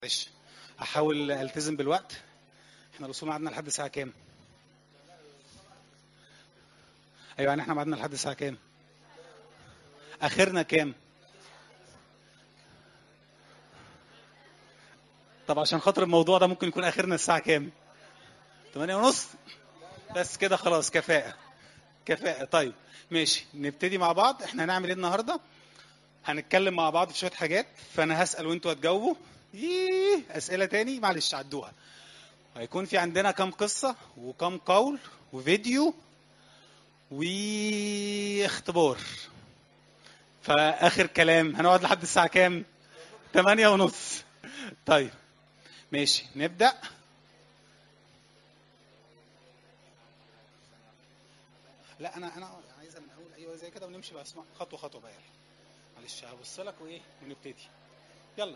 معلش احاول التزم بالوقت احنا الرسوم قعدنا لحد الساعه كام ايوه يعني احنا قعدنا لحد الساعه كام اخرنا كام طب عشان خاطر الموضوع ده ممكن يكون اخرنا الساعه كام 8 ونص بس كده خلاص كفاءه كفاءه طيب ماشي نبتدي مع بعض احنا هنعمل ايه النهارده هنتكلم مع بعض في شويه حاجات فانا هسال وانتوا هتجاوبوا ييه اسئله تاني معلش عدوها هيكون في عندنا كام قصه وكام قول وفيديو واختبار فاخر كلام هنقعد لحد الساعه كام 8 ونص طيب ماشي نبدا لا انا انا عايزها من اول ايوه زي كده ونمشي بقى اسمع خطوه خطوه بقى يلا معلش هبص لك وايه ونبتدي يلا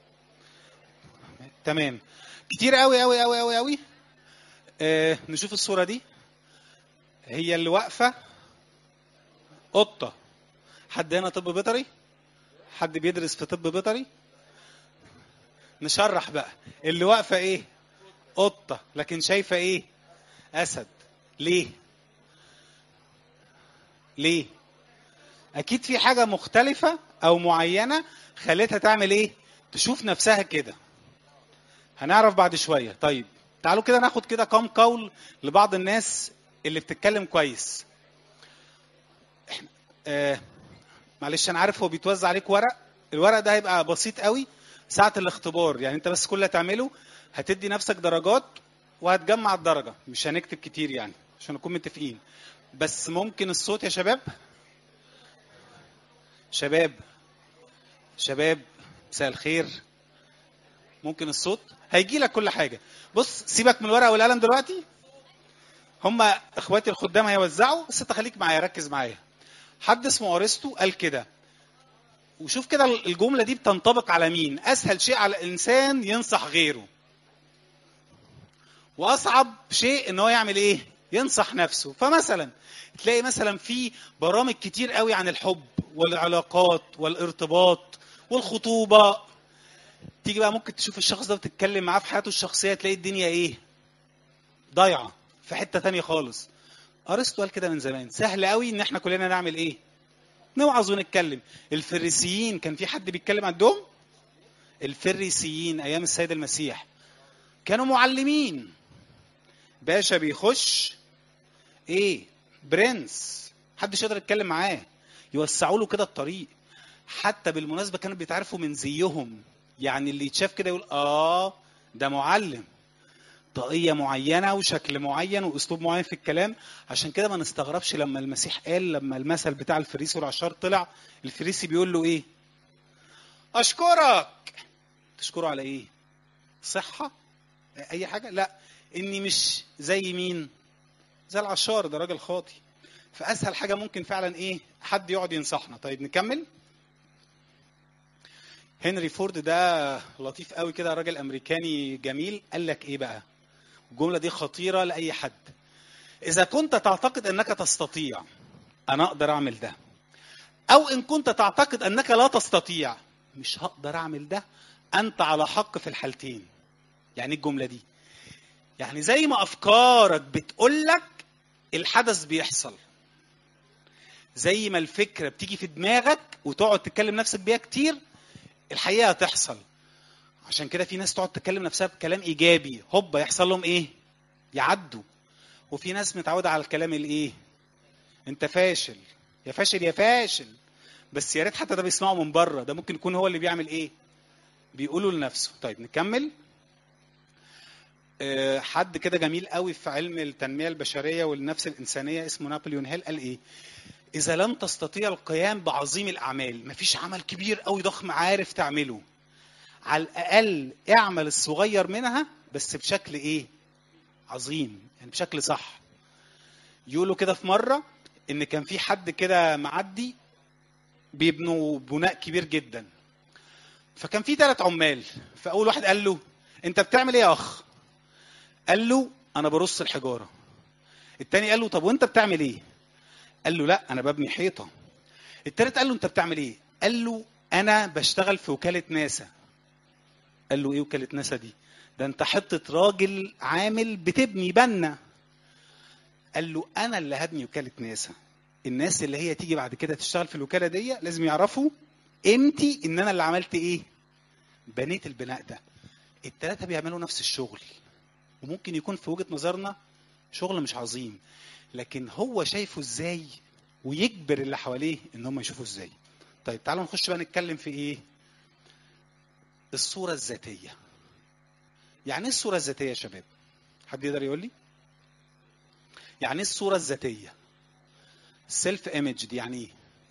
تمام كتير قوي قوي قوي قوي قوي آه نشوف الصوره دي هي اللي واقفه قطه حد هنا طب بيطري حد بيدرس في طب بيطري نشرح بقى اللي واقفه ايه قطه لكن شايفه ايه اسد ليه ليه اكيد في حاجه مختلفه او معينه خلتها تعمل ايه تشوف نفسها كده هنعرف بعد شويه طيب تعالوا كده ناخد كده كام قول لبعض الناس اللي بتتكلم كويس احنا آه معلش انا عارف هو بيتوزع عليك ورق الورق ده هيبقى بسيط قوي ساعه الاختبار يعني انت بس كل اللي هتعمله هتدي نفسك درجات وهتجمع الدرجه مش هنكتب كتير يعني عشان نكون متفقين بس ممكن الصوت يا شباب شباب شباب مساء الخير ممكن الصوت هيجي لك كل حاجه بص سيبك من الورقه والقلم دلوقتي هم اخواتي الخدام هيوزعوا بس انت خليك معايا ركز معايا حد اسمه ارسطو قال كده وشوف كده الجمله دي بتنطبق على مين اسهل شيء على الانسان ينصح غيره واصعب شيء ان هو يعمل ايه ينصح نفسه فمثلا تلاقي مثلا في برامج كتير قوي عن الحب والعلاقات والارتباط والخطوبه تيجي بقى ممكن تشوف الشخص ده وتتكلم معاه في حياته الشخصيه تلاقي الدنيا ايه ضايعه في حته تانية خالص ارسطو قال كده من زمان سهل قوي ان احنا كلنا نعمل ايه نوعظ ونتكلم الفريسيين كان في حد بيتكلم عندهم الفريسيين ايام السيد المسيح كانوا معلمين باشا بيخش ايه برنس محدش يقدر يتكلم معاه يوسعوا له كده الطريق حتى بالمناسبه كانوا بيتعرفوا من زيهم يعني اللي يتشاف كده يقول اه ده معلم طاقيه معينه وشكل معين واسلوب معين في الكلام عشان كده ما نستغربش لما المسيح قال لما المثل بتاع الفريسي والعشار طلع الفريسي بيقول له ايه اشكرك تشكره على ايه صحه اي حاجه لا اني مش زي مين زي العشار ده راجل خاطي فاسهل حاجه ممكن فعلا ايه حد يقعد ينصحنا طيب نكمل هنري فورد ده لطيف قوي كده راجل امريكاني جميل قال لك ايه بقى الجمله دي خطيره لاي حد اذا كنت تعتقد انك تستطيع انا اقدر اعمل ده او ان كنت تعتقد انك لا تستطيع مش هقدر اعمل ده انت على حق في الحالتين يعني الجمله دي يعني زي ما افكارك بتقول لك الحدث بيحصل زي ما الفكره بتيجي في دماغك وتقعد تتكلم نفسك بيها كتير الحقيقه هتحصل عشان كده في ناس تقعد تتكلم نفسها بكلام ايجابي هوبا يحصل لهم ايه يعدوا وفي ناس متعوده على الكلام الايه انت فاشل يا فاشل يا فاشل بس يا ريت حتى ده بيسمعه من بره ده ممكن يكون هو اللي بيعمل ايه بيقوله لنفسه طيب نكمل أه حد كده جميل قوي في علم التنميه البشريه والنفس الانسانيه اسمه نابليون هيل قال ايه اذا لم تستطيع القيام بعظيم الاعمال مفيش عمل كبير قوي ضخم عارف تعمله على الاقل اعمل الصغير منها بس بشكل ايه عظيم يعني بشكل صح يقولوا كده في مره ان كان في حد كده معدي بيبنوا بناء كبير جدا فكان في ثلاث عمال فاول واحد قال له انت بتعمل ايه يا اخ قال له انا برص الحجاره التاني قال له طب وانت بتعمل ايه قال له لا انا ببني حيطه التالت قال له انت بتعمل ايه قال له انا بشتغل في وكاله ناسا قال له ايه وكاله ناسا دي ده انت حته راجل عامل بتبني بنا قال له انا اللي هبني وكاله ناسا الناس اللي هي تيجي بعد كده تشتغل في الوكاله دي لازم يعرفوا قيمتي ان انا اللي عملت ايه بنيت البناء ده التلاتة بيعملوا نفس الشغل وممكن يكون في وجهة نظرنا شغل مش عظيم لكن هو شايفه ازاي ويجبر اللي حواليه ان هم يشوفوا ازاي طيب تعالوا نخش بقى نتكلم في ايه الصورة الذاتية يعني ايه الصورة الذاتية يا شباب حد يقدر يقول لي يعني ايه الصورة الذاتية السيلف ايمج دي يعني ايه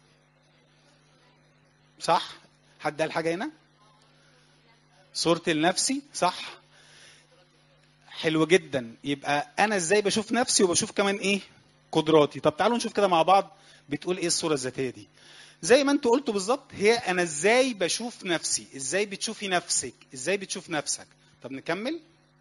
صح حد قال حاجة هنا صورتي لنفسي صح حلو جدا يبقى انا ازاي بشوف نفسي وبشوف كمان ايه قدراتي طب تعالوا نشوف كده مع بعض بتقول ايه الصوره الذاتيه دي زي ما انتوا قلتوا بالظبط هي انا ازاي بشوف نفسي ازاي بتشوفي نفسك ازاي بتشوف نفسك طب نكمل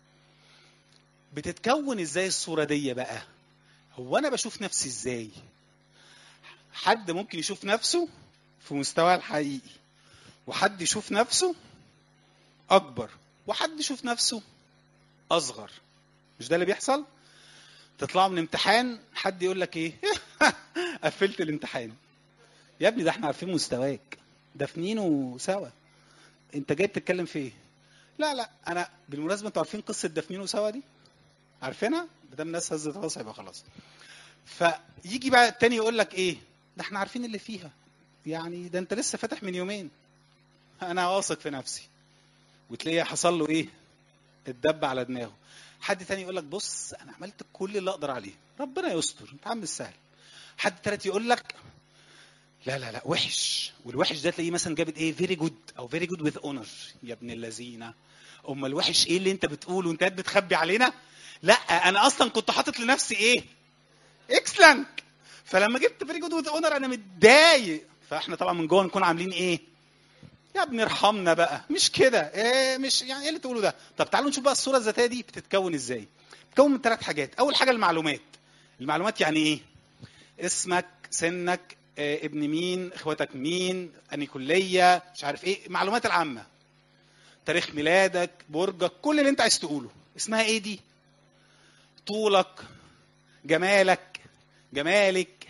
بتتكون ازاي الصوره دي بقى هو انا بشوف نفسي ازاي حد ممكن يشوف نفسه في مستواه الحقيقي وحد يشوف نفسه اكبر وحد يشوف نفسه اصغر مش ده اللي بيحصل تطلعوا من امتحان حد يقول لك ايه قفلت الامتحان يا ابني ده احنا عارفين مستواك دافنينه سوا انت جاي بتتكلم في ايه لا لا انا بالمناسبه انتوا عارفين قصه دافنينه سوا دي عارفينها ما دام الناس هزت راسها يبقى خلاص فيجي بقى التاني يقول لك ايه ده احنا عارفين اللي فيها يعني ده انت لسه فاتح من يومين انا واثق في نفسي وتلاقيه حصل له ايه الدب على دماغه حد تاني يقول لك بص انا عملت كل اللي اقدر عليه ربنا يستر انت عم السهل حد تالت يقول لك لا لا لا وحش والوحش ده تلاقيه مثلا جابت ايه فيري جود او فيري جود وذ اونر يا ابن اللذينه امال الوحش ايه اللي انت بتقوله وانت قاعد بتخبي علينا لا انا اصلا كنت حاطط لنفسي ايه اكسلنت فلما جبت فيري جود وذ اونر انا متضايق فاحنا طبعا من جوه نكون عاملين ايه يا ابني ارحمنا بقى مش كده إيه مش يعني ايه اللي تقوله ده طب تعالوا نشوف بقى الصوره الذاتيه دي بتتكون ازاي بتتكون من ثلاث حاجات اول حاجه المعلومات المعلومات يعني ايه اسمك سنك إيه ابن مين اخواتك مين اني كليه مش عارف ايه المعلومات العامه تاريخ ميلادك برجك كل اللي انت عايز تقوله اسمها ايه دي طولك جمالك جمالك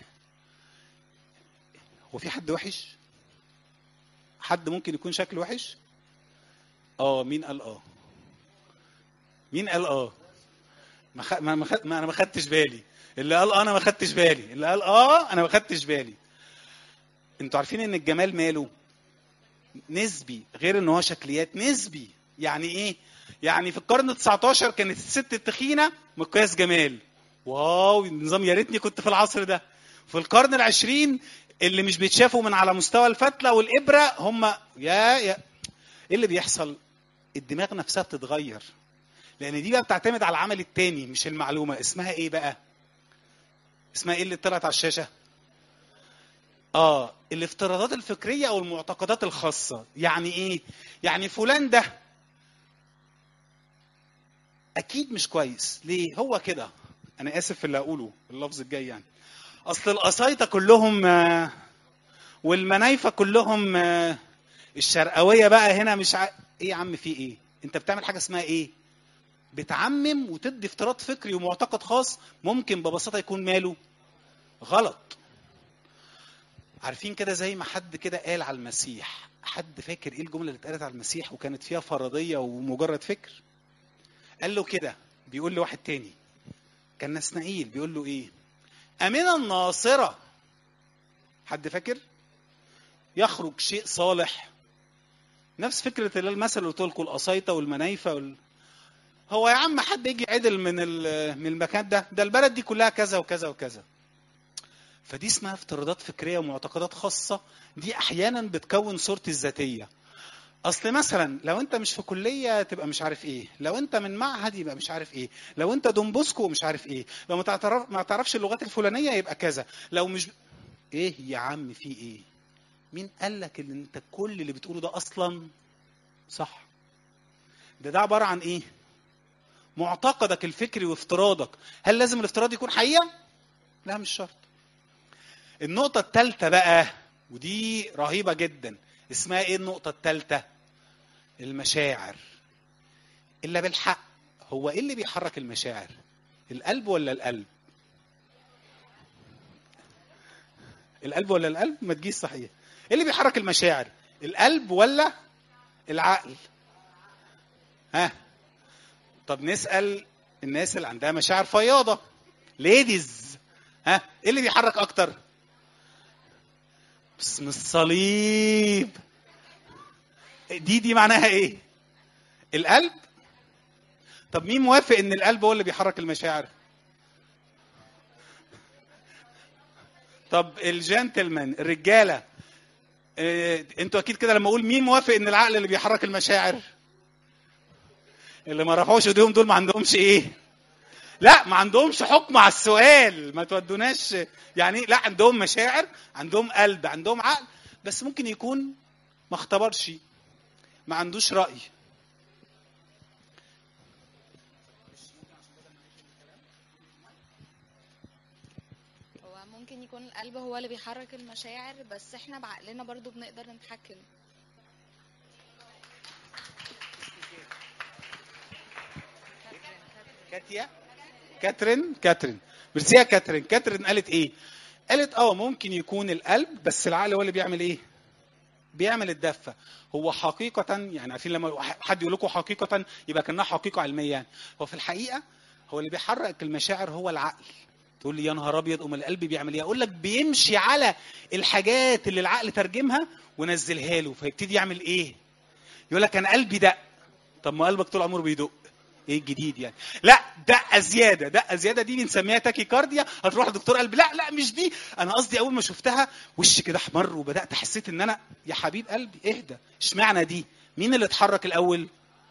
هو في حد وحش حد ممكن يكون شكله وحش اه مين قال اه مين قال اه ما, خ... ما, ما, خ... ما انا ما خدتش بالي اللي قال اه انا ما خدتش بالي اللي قال اه انا ما خدتش بالي انتوا عارفين ان الجمال ماله نسبي غير ان هو شكليات نسبي يعني ايه يعني في القرن 19 كانت الست التخينه مقياس جمال واو نظام يا ريتني كنت في العصر ده في القرن العشرين اللي مش بيتشافوا من على مستوى الفتله والابره هم يا يا ايه اللي بيحصل الدماغ نفسها بتتغير لان دي بقى بتعتمد على العمل التاني مش المعلومه اسمها ايه بقى اسمها ايه اللي طلعت على الشاشه اه الافتراضات الفكريه او المعتقدات الخاصه يعني ايه يعني فلان ده اكيد مش كويس ليه هو كده انا اسف في اللي اقوله اللفظ الجاي يعني اصل القصايطه كلهم والمنايفه كلهم الشرقويه بقى هنا مش ع... ايه يا عم في ايه انت بتعمل حاجه اسمها ايه بتعمم وتدي افتراض فكري ومعتقد خاص ممكن ببساطه يكون ماله غلط عارفين كده زي ما حد كده قال على المسيح حد فاكر ايه الجمله اللي اتقالت على المسيح وكانت فيها فرضيه ومجرد فكر قال له كده بيقول لواحد تاني كان نسنائيل بيقول له ايه أمن الناصرة حد فاكر يخرج شيء صالح نفس فكرة المثل اللي قلت لكم القصايطة والمنايفة وال... هو يا عم حد يجي عدل من من المكان ده ده البلد دي كلها كذا وكذا وكذا فدي اسمها افتراضات فكرية ومعتقدات خاصة دي أحيانا بتكون صورتي الذاتية اصل مثلا لو انت مش في كليه تبقى مش عارف ايه لو انت من معهد يبقى مش عارف ايه لو انت دونبوسكو مش عارف ايه لو ما تعرف ما تعرفش اللغات الفلانيه يبقى كذا لو مش ايه يا عم في ايه مين قال لك ان انت كل اللي بتقوله ده اصلا صح ده ده عباره عن ايه معتقدك الفكري وافتراضك هل لازم الافتراض يكون حقيقه لا مش شرط النقطه الثالثه بقى ودي رهيبه جدا اسمها ايه النقطة الثالثة؟ المشاعر. الا بالحق هو ايه اللي بيحرك المشاعر القلب ولا القلب القلب ولا القلب ما تجيش صحيح ايه اللي بيحرك المشاعر القلب ولا العقل ها طب نسال الناس اللي عندها مشاعر فياضه ليديز ها ايه اللي بيحرك اكتر باسم الصليب دي دي معناها ايه القلب طب مين موافق ان القلب هو اللي بيحرك المشاعر طب الجنتلمان الرجاله إيه انتوا اكيد كده لما اقول مين موافق ان العقل اللي بيحرك المشاعر اللي ما رفعوش ايديهم دول ما عندهمش ايه لا ما عندهمش حكم على السؤال ما تودوناش يعني لا عندهم مشاعر عندهم قلب عندهم عقل بس ممكن يكون ما اختبرش ما عندوش رأي هو ممكن يكون القلب هو اللي بيحرك المشاعر بس احنا بعقلنا برضو بنقدر نتحكم كاتيا كاترين كاترين ميرسي يا كاترين كاترين قالت ايه قالت اه ممكن يكون القلب بس العقل هو اللي بيعمل ايه بيعمل الدفه هو حقيقه يعني عارفين لما حد يقول لكم حقيقه يبقى كانها حقيقه علميه يعني هو في الحقيقه هو اللي بيحرك المشاعر هو العقل تقول لي يا نهار ابيض ام القلب بيعمل ايه اقول لك بيمشي على الحاجات اللي العقل ترجمها ونزلها له فيبتدي يعمل ايه يقول لك انا قلبي دق طب ما قلبك طول عمره بيدق ايه الجديد يعني لا دقه زياده دقه زياده دي بنسميها تاكي كارديا هتروح لدكتور قلب لا لا مش دي انا قصدي اول ما شفتها وشي كده احمر وبدات حسيت ان انا يا حبيب قلبي اهدى اشمعنى دي مين اللي اتحرك الاول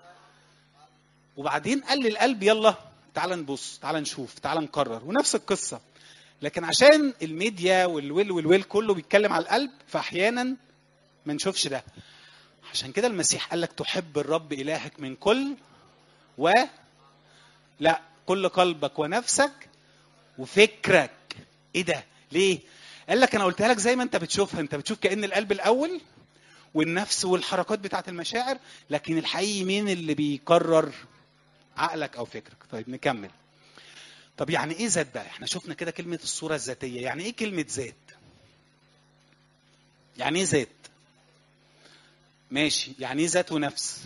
وبعدين قال للقلب يلا تعال نبص تعال نشوف تعال نقرر ونفس القصه لكن عشان الميديا والويل والويل كله بيتكلم على القلب فاحيانا ما نشوفش ده عشان كده المسيح قال لك تحب الرب الهك من كل و لا كل قلبك ونفسك وفكرك ايه ده ليه قال لك انا قلتها لك زي ما انت بتشوفها انت بتشوف كان القلب الاول والنفس والحركات بتاعت المشاعر لكن الحقيقي مين اللي بيقرر عقلك او فكرك طيب نكمل طب يعني ايه ذات بقى احنا شفنا كده كلمه الصوره الذاتيه يعني ايه كلمه ذات يعني ايه ذات ماشي يعني ايه ذات ونفس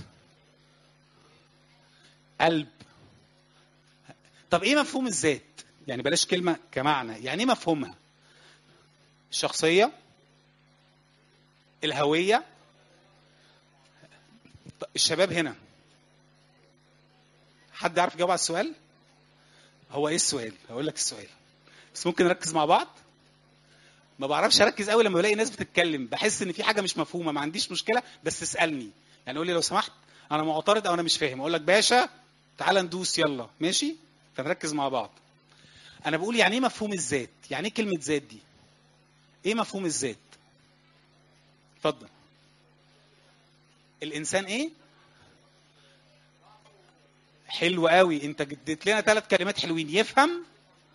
قلب طب ايه مفهوم الذات يعني بلاش كلمه كمعنى يعني ايه مفهومها الشخصيه الهويه الشباب هنا حد يعرف يجاوب على السؤال هو ايه السؤال هقول لك السؤال بس ممكن نركز مع بعض ما بعرفش اركز قوي لما بلاقي ناس بتتكلم بحس ان في حاجه مش مفهومه ما عنديش مشكله بس اسالني يعني قول لي لو سمحت انا معترض او انا مش فاهم اقول لك باشا تعال ندوس يلا ماشي فنركز مع بعض انا بقول يعني ايه مفهوم الذات يعني ايه كلمه ذات دي ايه مفهوم الذات اتفضل الانسان ايه حلو قوي انت اديت لنا ثلاث كلمات حلوين يفهم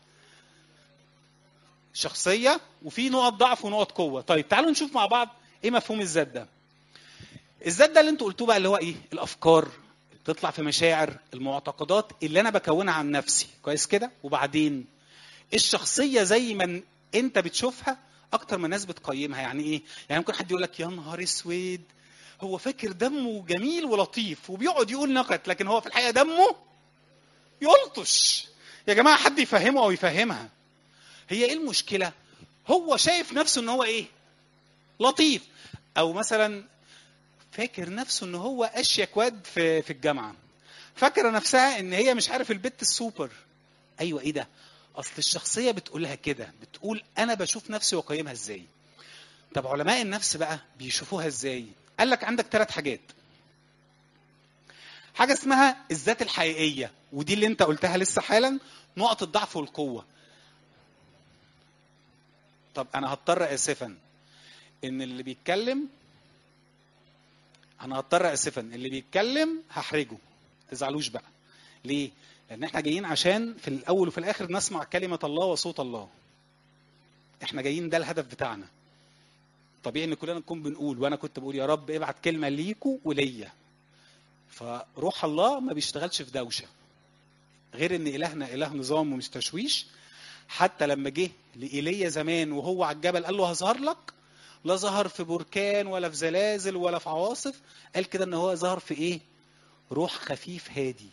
شخصيه وفي نقط ضعف ونقط قوه طيب تعالوا نشوف مع بعض ايه مفهوم الذات ده الذات ده اللي انتوا قلتوه بقى اللي هو ايه الافكار تطلع في مشاعر المعتقدات اللي انا بكونها عن نفسي كويس كده وبعدين الشخصيه زي ما انت بتشوفها اكتر ما الناس بتقيمها يعني ايه يعني ممكن حد يقول لك يا نهار اسود هو فاكر دمه جميل ولطيف وبيقعد يقول نكت لكن هو في الحقيقه دمه يلطش يا جماعه حد يفهمه او يفهمها هي ايه المشكله هو شايف نفسه ان هو ايه لطيف او مثلا فاكر نفسه ان هو اشيك واد في في الجامعه فاكره نفسها ان هي مش عارف البت السوبر ايوه ايه ده اصل الشخصيه بتقولها كده بتقول انا بشوف نفسي واقيمها ازاي طب علماء النفس بقى بيشوفوها ازاي قال لك عندك ثلاث حاجات حاجه اسمها الذات الحقيقيه ودي اللي انت قلتها لسه حالا نقط الضعف والقوه طب انا هضطر اسفا ان اللي بيتكلم انا هضطر اسفا اللي بيتكلم هحرجه تزعلوش بقى ليه لان احنا جايين عشان في الاول وفي الاخر نسمع كلمه الله وصوت الله احنا جايين ده الهدف بتاعنا طبيعي ان كلنا نكون بنقول وانا كنت بقول يا رب ابعت كلمه ليكوا وليا فروح الله ما بيشتغلش في دوشه غير ان الهنا اله نظام ومش تشويش حتى لما جه لإيليا زمان وهو على الجبل قال له هظهر لك لا ظهر في بركان ولا في زلازل ولا في عواصف قال كده ان هو ظهر في ايه روح خفيف هادي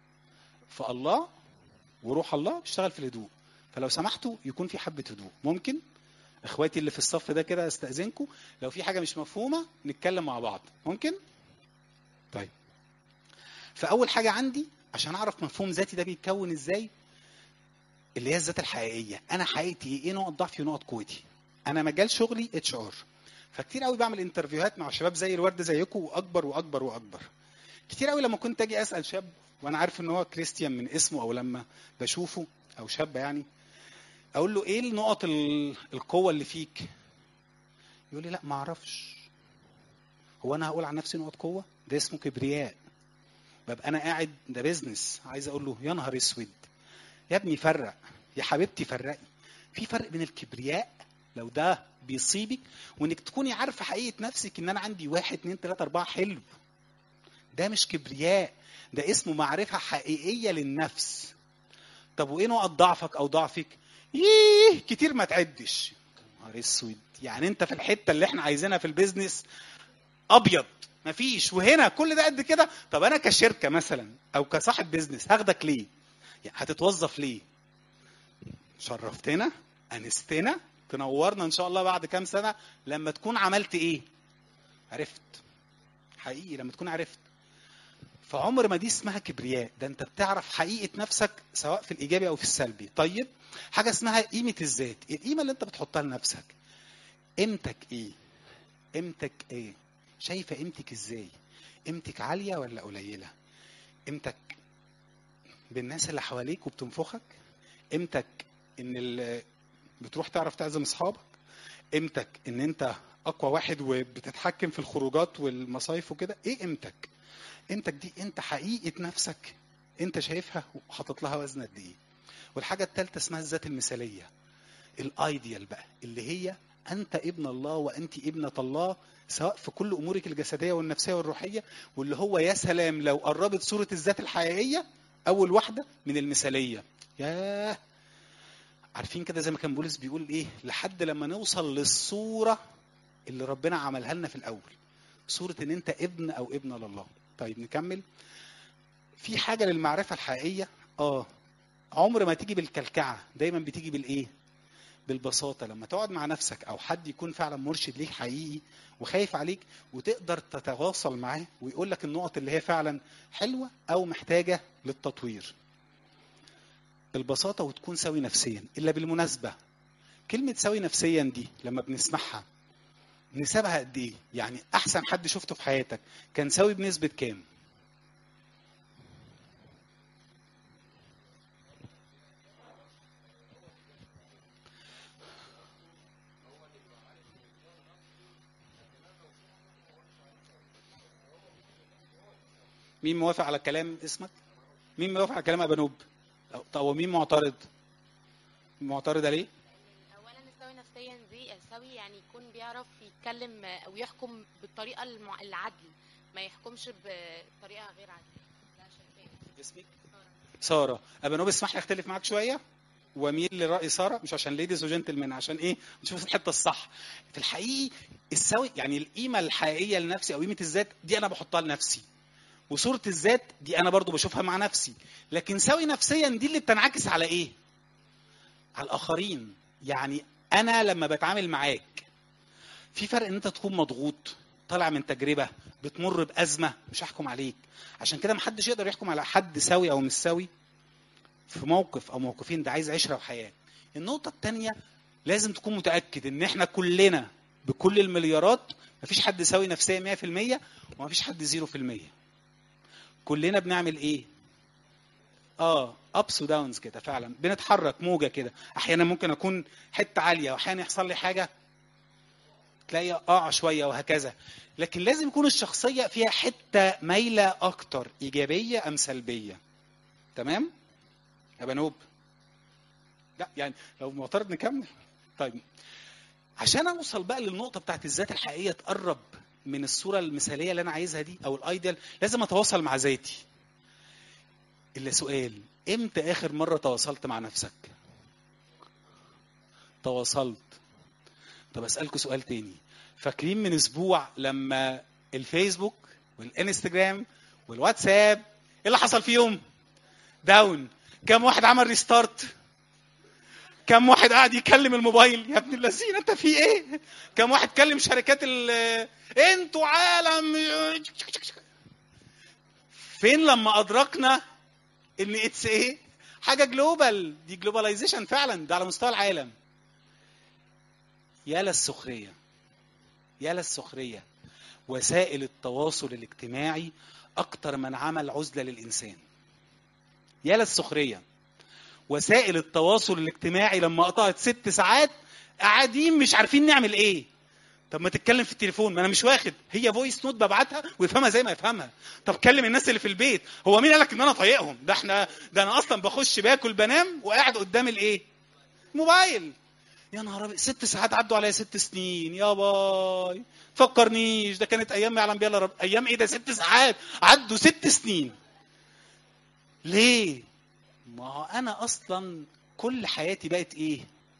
فالله وروح الله بيشتغل في الهدوء فلو سمحتوا يكون في حبه هدوء ممكن اخواتي اللي في الصف ده كده استاذنكم لو في حاجه مش مفهومه نتكلم مع بعض ممكن طيب فاول حاجه عندي عشان اعرف مفهوم ذاتي ده بيتكون ازاي اللي هي الذات الحقيقيه انا حقيقتي ايه نقط ضعفي ونقط قوتي انا مجال شغلي اتش ار فكتير قوي بعمل انترفيوهات مع شباب زي الورد زيكم واكبر واكبر واكبر كتير قوي لما كنت اجي اسال شاب وانا عارف ان هو كريستيان من اسمه او لما بشوفه او شاب يعني اقول له ايه النقط ال- القوه اللي فيك يقول لي لا ما اعرفش هو انا هقول عن نفسي نقط قوه ده اسمه كبرياء ببقى انا قاعد ده بيزنس عايز اقول له يا نهار اسود يا ابني فرق يا حبيبتي فرقي في فرق بين الكبرياء لو ده بيصيبك وانك تكوني عارفه حقيقه نفسك ان انا عندي واحد اتنين تلاته اربعه حلو ده مش كبرياء ده اسمه معرفه حقيقيه للنفس طب وايه نقط ضعفك او ضعفك ييه كتير ما تعدش نهار اسود يعني انت في الحته اللي احنا عايزينها في البيزنس ابيض مفيش وهنا كل ده قد كده طب انا كشركه مثلا او كصاحب بيزنس هاخدك ليه يعني هتتوظف ليه شرفتنا انستنا تنورنا ان شاء الله بعد كام سنه لما تكون عملت ايه عرفت حقيقي لما تكون عرفت فعمر ما دي اسمها كبرياء ده انت بتعرف حقيقه نفسك سواء في الايجابي او في السلبي طيب حاجه اسمها قيمه الذات القيمه اللي انت بتحطها لنفسك قيمتك ايه قيمتك ايه شايفه قيمتك ازاي قيمتك عاليه ولا قليله قيمتك بالناس اللي حواليك وبتنفخك قيمتك ان ال- بتروح تعرف تعزم اصحابك قيمتك ان انت اقوى واحد وبتتحكم في الخروجات والمصايف وكده ايه قيمتك قيمتك دي انت حقيقه نفسك انت شايفها وحاطط لها وزن قد ايه والحاجه الثالثه اسمها الذات المثاليه الايديال بقى اللي هي انت ابن الله وانت ابنه الله سواء في كل امورك الجسديه والنفسيه والروحيه واللي هو يا سلام لو قربت صوره الذات الحقيقيه اول واحده من المثاليه ياه عارفين كده زي ما كان بولس بيقول ايه لحد لما نوصل للصوره اللي ربنا عملها لنا في الاول صوره ان انت ابن او ابنه لله طيب نكمل في حاجه للمعرفه الحقيقيه اه عمر ما تيجي بالكلكعه دايما بتيجي بالايه بالبساطه لما تقعد مع نفسك او حد يكون فعلا مرشد ليك حقيقي وخايف عليك وتقدر تتواصل معاه ويقول لك النقط اللي هي فعلا حلوه او محتاجه للتطوير البساطه وتكون سوي نفسيا الا بالمناسبه كلمه سوي نفسيا دي لما بنسمعها نسبها قد ايه يعني احسن حد شفته في حياتك كان سوي بنسبه كام مين موافق على كلام اسمك مين موافق على كلام ابانوب أو- طب ومين معترض معترض عليه اولا السوي نفسيا دي السوي يعني يكون بيعرف يتكلم او يحكم بالطريقه المع- العدل ما يحكمش بطريقه غير عادله ده عشان كده. اسمك ساره ابانوب اسمح لي اختلف معاك شويه واميل لراي ساره مش عشان ليديز وجنتلمان عشان ايه نشوف الحته الصح في الحقيقي السوي يعني القيمه الحقيقيه لنفسي او قيمه الذات دي انا بحطها لنفسي وصوره الذات دي انا برضو بشوفها مع نفسي لكن سوي نفسيا دي اللي بتنعكس على ايه على الاخرين يعني انا لما بتعامل معاك في فرق ان انت تكون مضغوط طالع من تجربه بتمر بازمه مش هحكم عليك عشان كده محدش يقدر يحكم على حد سوي او مش سوي في موقف او موقفين ده عايز عشره وحياه النقطه الثانيه لازم تكون متاكد ان احنا كلنا بكل المليارات مفيش حد سوي نفسيا 100% ومفيش حد 0% كلنا بنعمل ايه اه ابس وداونز كده فعلا بنتحرك موجه كده احيانا ممكن اكون حته عاليه واحيانا يحصل لي حاجه تلاقي اقع شويه وهكذا لكن لازم يكون الشخصيه فيها حته مايله اكتر ايجابيه ام سلبيه تمام يا بنوب لا يعني لو معترض نكمل طيب عشان اوصل بقى للنقطه بتاعت الذات الحقيقيه تقرب من الصوره المثاليه اللي انا عايزها دي او الايديال لازم اتواصل مع ذاتي الا سؤال امتى اخر مره تواصلت مع نفسك تواصلت طب اسالكم سؤال تاني فاكرين من اسبوع لما الفيسبوك والانستجرام والواتساب ايه اللي حصل فيهم داون كم واحد عمل ريستارت كم واحد قاعد يكلم الموبايل يا ابن اللذين انت في ايه كم واحد كلم شركات ال انتوا عالم فين لما ادركنا ان اتس ايه حاجه جلوبال دي جلوباليزيشن فعلا ده على مستوى العالم يا للسخريه يا للسخريه وسائل التواصل الاجتماعي اكتر من عمل عزله للانسان يا للسخريه وسائل التواصل الاجتماعي لما قطعت ست ساعات قاعدين مش عارفين نعمل ايه طب ما تتكلم في التليفون ما انا مش واخد هي فويس نوت ببعتها ويفهمها زي ما يفهمها طب كلم الناس اللي في البيت هو مين قالك ان انا طايقهم ده احنا ده انا اصلا بخش باكل بنام وقاعد قدام الايه موبايل يا نهار ابيض ست ساعات عدوا عليا ست سنين يا باي فكرنيش ده كانت ايام ما يعلم بيها الا رب ايام ايه ده ست ساعات عدوا ست سنين ليه ما هو انا اصلا كل حياتي بقت ايه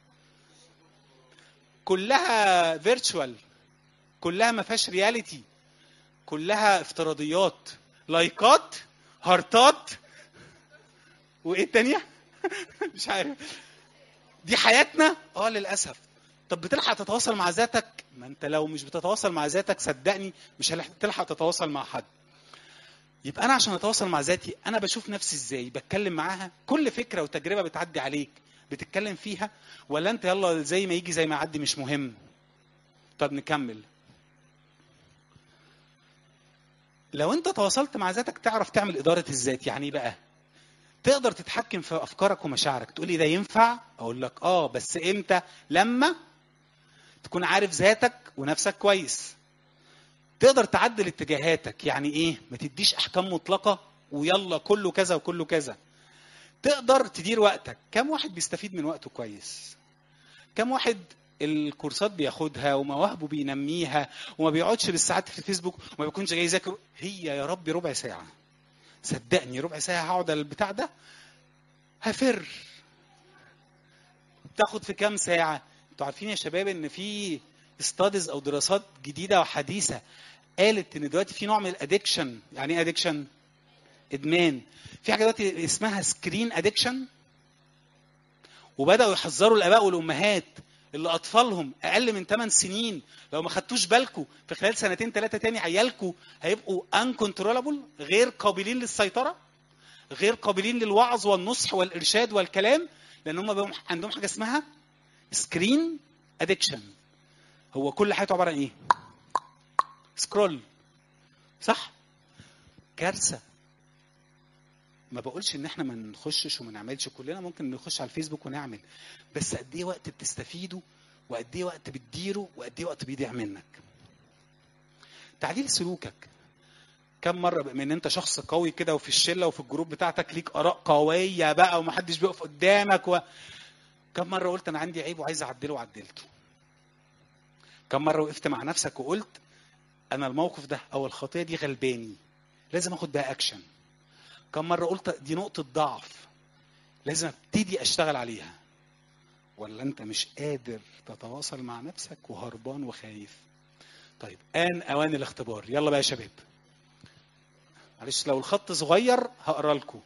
كلها فيرتشوال كلها ما فيهاش رياليتي كلها افتراضيات لايكات هارتات وايه التانية مش عارف دي حياتنا اه للاسف طب بتلحق تتواصل مع ذاتك ما انت لو مش بتتواصل مع ذاتك صدقني مش هتلحق تتواصل مع حد يبقى انا عشان اتواصل مع ذاتي انا بشوف نفسي ازاي بتكلم معاها كل فكره وتجربه بتعدي عليك بتتكلم فيها ولا انت يلا زي ما يجي زي ما يعدي مش مهم طب نكمل لو انت تواصلت مع ذاتك تعرف تعمل اداره الذات يعني ايه بقى تقدر تتحكم في افكارك ومشاعرك تقول لي ده ينفع اقول لك اه بس امتى لما تكون عارف ذاتك ونفسك كويس تقدر تعدل اتجاهاتك يعني ايه ما تديش احكام مطلقه ويلا كله كذا وكله كذا تقدر تدير وقتك كم واحد بيستفيد من وقته كويس كم واحد الكورسات بياخدها ومواهبه بينميها وما بيقعدش بالساعات في الفيسبوك وما بيكونش جاي يذاكر هي يا ربي ربع ساعه صدقني ربع ساعه هقعد على البتاع ده هفر تاخد في كام ساعه انتوا عارفين يا شباب ان في ستاديز او دراسات جديده وحديثه قالت ان دلوقتي في نوع من الادكشن يعني ايه ادكشن ادمان في حاجه دلوقتي اسمها سكرين ادكشن وبداوا يحذروا الاباء والامهات اللي اطفالهم اقل من 8 سنين لو ما خدتوش بالكم في خلال سنتين ثلاثه تاني عيالكم هيبقوا انكنترولابل غير قابلين للسيطره غير قابلين للوعظ والنصح والارشاد والكلام لان هم عندهم حاجه اسمها سكرين ادكشن هو كل حياته عباره عن ايه سكرول صح كارثه ما بقولش ان احنا ما نخشش وما نعملش كلنا ممكن نخش على الفيسبوك ونعمل بس قد ايه وقت بتستفيده وقد ايه وقت بتديره وقد ايه وقت بيضيع منك تعديل سلوكك كم مره بما ان انت شخص قوي كده وفي الشله وفي الجروب بتاعتك ليك اراء قويه بقى ومحدش بيقف قدامك و... كم مره قلت انا عندي عيب وعايز اعدله وعدلته كم مره وقفت مع نفسك وقلت انا الموقف ده او الخطيه دي غلباني لازم اخد بها اكشن كم مره قلت دي نقطه ضعف لازم ابتدي اشتغل عليها ولا انت مش قادر تتواصل مع نفسك وهربان وخايف طيب ان اوان الاختبار يلا بقى يا شباب معلش لو الخط صغير هقرا لكم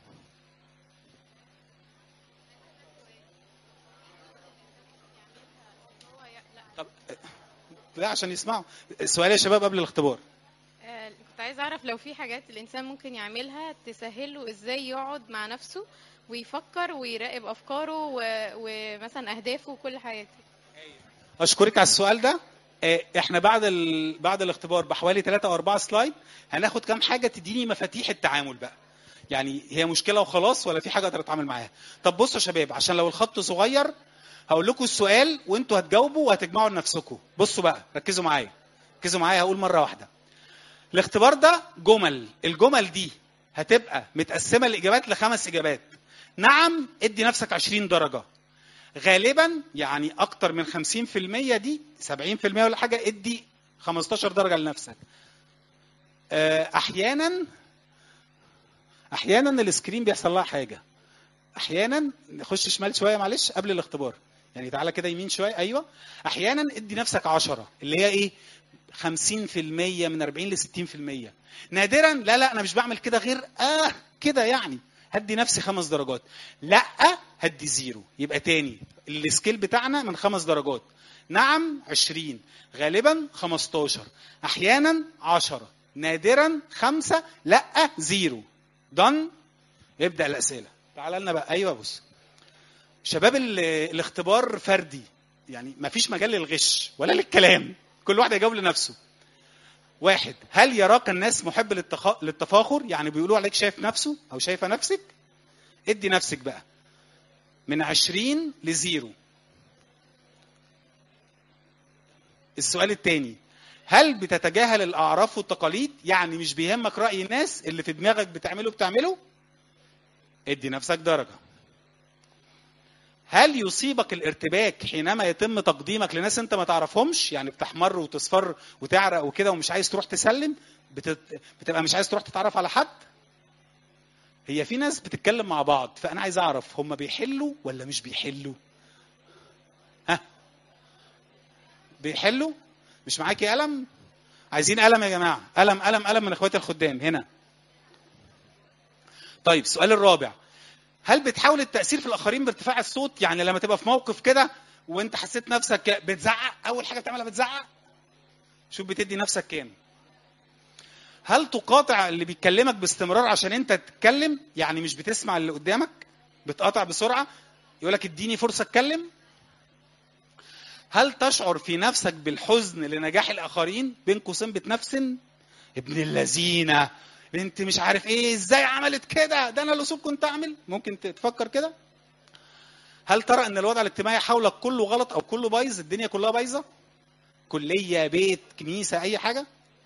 طب لا عشان يسمعوا السؤال يا شباب قبل الاختبار آه، كنت عايزه اعرف لو في حاجات الانسان ممكن يعملها تسهل له ازاي يقعد مع نفسه ويفكر ويراقب افكاره و- ومثلا اهدافه وكل حياته اشكرك على السؤال ده آه، احنا بعد ال... بعد الاختبار بحوالي ثلاثة او أربعة سلايد هناخد كام حاجه تديني مفاتيح التعامل بقى يعني هي مشكله وخلاص ولا في حاجه اقدر اتعامل معاها طب بصوا يا شباب عشان لو الخط صغير هقول لكم السؤال وانتوا هتجاوبوا وهتجمعوا لنفسكم بصوا بقى ركزوا معايا ركزوا معايا هقول مره واحده الاختبار ده جمل الجمل دي هتبقى متقسمه الاجابات لخمس اجابات نعم ادي نفسك 20 درجه غالبا يعني اكتر من 50% دي 70% ولا حاجه ادي 15 درجه لنفسك آه، احيانا احيانا السكرين بيحصل لها حاجه احيانا نخش شمال شويه معلش قبل الاختبار يعني تعالى كده يمين شويه ايوه احيانا ادي نفسك 10 اللي هي ايه 50% من 40 ل 60% نادرا لا لا انا مش بعمل كده غير اه كده يعني هدي نفسي خمس درجات لا هدي زيرو يبقى تاني السكيل بتاعنا من خمس درجات نعم 20 غالبا 15 احيانا 10 نادرا خمسة لا زيرو دن ابدا الاسئله تعال لنا بقى ايوه بص شباب ال- الاختبار فردي يعني ما فيش مجال للغش ولا للكلام كل واحد يجاوب لنفسه واحد هل يراك الناس محب للتخ... للتفاخر يعني بيقولوا عليك شايف نفسه او شايفه نفسك ادي نفسك بقى من عشرين لزيرو السؤال الثاني هل بتتجاهل الاعراف والتقاليد يعني مش بيهمك راي الناس اللي في دماغك بتعمله بتعمله ادي نفسك درجه هل يصيبك الارتباك حينما يتم تقديمك لناس انت ما تعرفهمش يعني بتحمر وتصفر وتعرق وكده ومش عايز تروح تسلم بتت... بتبقى مش عايز تروح تتعرف على حد هي في ناس بتتكلم مع بعض فانا عايز اعرف هم بيحلوا ولا مش بيحلوا ها بيحلوا مش معاكي قلم عايزين قلم يا جماعه قلم قلم قلم من اخواتي الخدام هنا طيب السؤال الرابع هل بتحاول التاثير في الاخرين بارتفاع الصوت يعني لما تبقى في موقف كده وانت حسيت نفسك بتزعق اول حاجه بتعملها بتزعق شوف بتدي نفسك كام هل تقاطع اللي بيتكلمك باستمرار عشان انت تتكلم يعني مش بتسمع اللي قدامك بتقاطع بسرعه يقول لك اديني فرصه اتكلم هل تشعر في نفسك بالحزن لنجاح الاخرين بين قوسين بتنفسن ابن اللذينه انت مش عارف ايه ازاي عملت كده ده انا اللي اصول كنت اعمل ممكن تفكر كده هل ترى ان الوضع الاجتماعي حولك كله غلط او كله بايظ الدنيا كلها بايظه كليه بيت كنيسه اي حاجه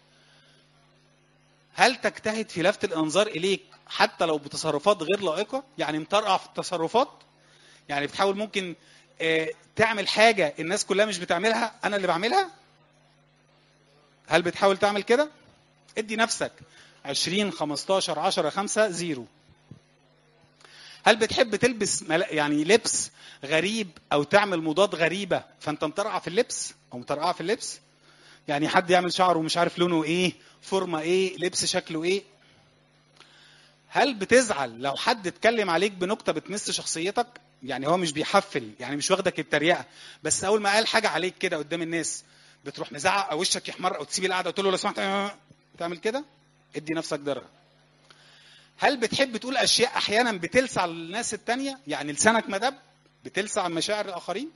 هل تجتهد في لفت الانظار اليك حتى لو بتصرفات غير لائقه يعني مطرقع في التصرفات يعني بتحاول ممكن آه، تعمل حاجه الناس كلها مش بتعملها انا اللي بعملها هل بتحاول تعمل كده ادي نفسك 20 15 10 5 0 هل بتحب تلبس مل- يعني لبس غريب او تعمل موضات غريبه فانت مطرقع في اللبس او مطرقعه في اللبس يعني حد يعمل شعره ومش عارف لونه ايه فورمه ايه لبس شكله ايه هل بتزعل لو حد اتكلم عليك بنكته بتمس شخصيتك يعني هو مش بيحفل يعني مش واخدك التريقه بس اول ما قال حاجه عليك كده قدام الناس بتروح مزعق او وشك يحمر او تسيب القعده وتقول له لو سمحت تعمل كده ادي نفسك درجه هل بتحب تقول اشياء احيانا بتلسع الناس التانية يعني لسانك مدب بتلسع مشاعر الاخرين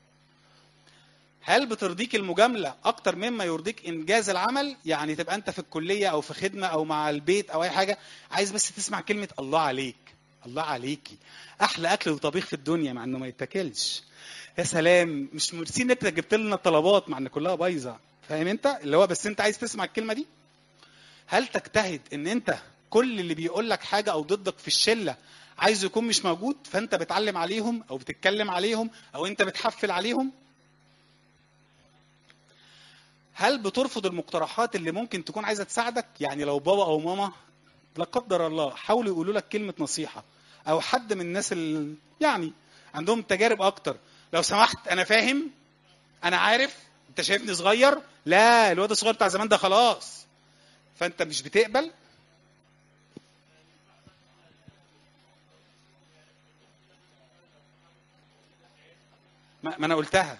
هل بترضيك المجامله اكتر مما يرضيك انجاز العمل يعني تبقى انت في الكليه او في خدمه او مع البيت او اي حاجه عايز بس تسمع كلمه الله عليك الله عليكي احلى اكل وطبيخ في الدنيا مع انه ما يتاكلش يا سلام مش مرسين انك جبت لنا الطلبات مع ان كلها بايظه فاهم انت اللي هو بس انت عايز تسمع الكلمه دي هل تجتهد ان انت كل اللي بيقول لك حاجه او ضدك في الشله عايزه يكون مش موجود فانت بتعلم عليهم او بتتكلم عليهم او انت بتحفل عليهم هل بترفض المقترحات اللي ممكن تكون عايزه تساعدك يعني لو بابا او ماما لا قدر الله حاولوا يقولوا لك كلمه نصيحه او حد من الناس اللي يعني عندهم تجارب اكتر لو سمحت انا فاهم انا عارف انت شايفني صغير لا الواد الصغير بتاع زمان ده خلاص فانت مش بتقبل ما ما انا قلتها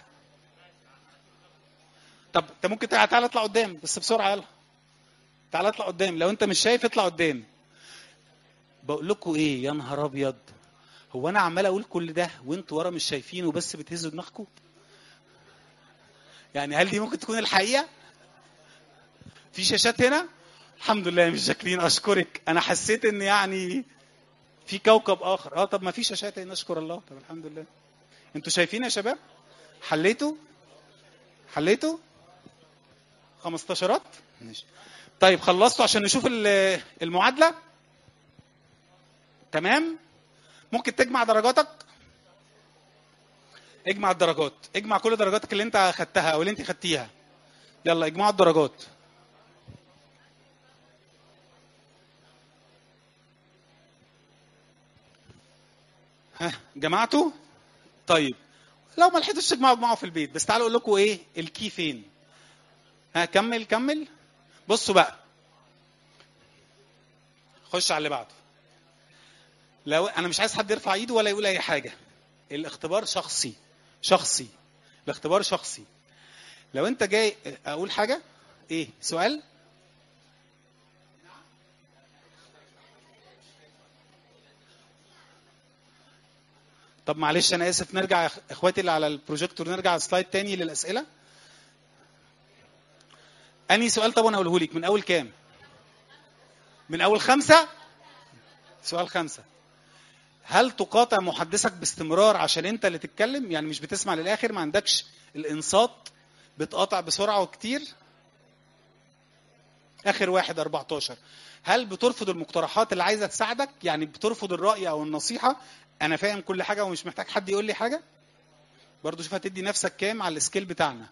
طب انت ممكن تعالى تعالى اطلع قدام بس بسرعه يلا تعالى اطلع قدام لو انت مش شايف اطلع قدام بقول لكم ايه يا نهار ابيض هو انا عمال اقول كل ده وانتوا ورا مش شايفين وبس بتهزوا دماغكم يعني هل دي ممكن تكون الحقيقه في شاشات هنا الحمد لله مش شاكرين اشكرك انا حسيت ان يعني في كوكب اخر اه طب ما في شاشات هنا نشكر الله طب الحمد لله انتوا شايفين يا شباب حليتوا حليتوا 15 ماشي طيب خلصتوا عشان نشوف ال- المعادله تمام ممكن تجمع درجاتك اجمع الدرجات اجمع كل درجاتك اللي انت خدتها او اللي انت خدتيها يلا اجمعوا الدرجات ها جمعتوا طيب لو ما لحقتوش تجمعوا اجمعوا في البيت بس تعالوا اقول لكم ايه الكي فين ها كمل كمل بصوا بقى خش على اللي بعده لو انا مش عايز حد يرفع ايده ولا يقول اي حاجه الاختبار شخصي شخصي الاختبار شخصي لو انت جاي اقول حاجه ايه سؤال طب معلش انا اسف نرجع اخواتي اللي على البروجيكتور نرجع سلايد تاني للاسئله انهي سؤال طب انا اقوله لك من اول كام من اول خمسه سؤال خمسه هل تقاطع محدثك باستمرار عشان انت اللي تتكلم يعني مش بتسمع للاخر ما عندكش الانصات بتقاطع بسرعه وكتير اخر واحد 14 هل بترفض المقترحات اللي عايزه تساعدك يعني بترفض الراي او النصيحه انا فاهم كل حاجه ومش محتاج حد يقول لي حاجه برضو شوف هتدي نفسك كام على السكيل بتاعنا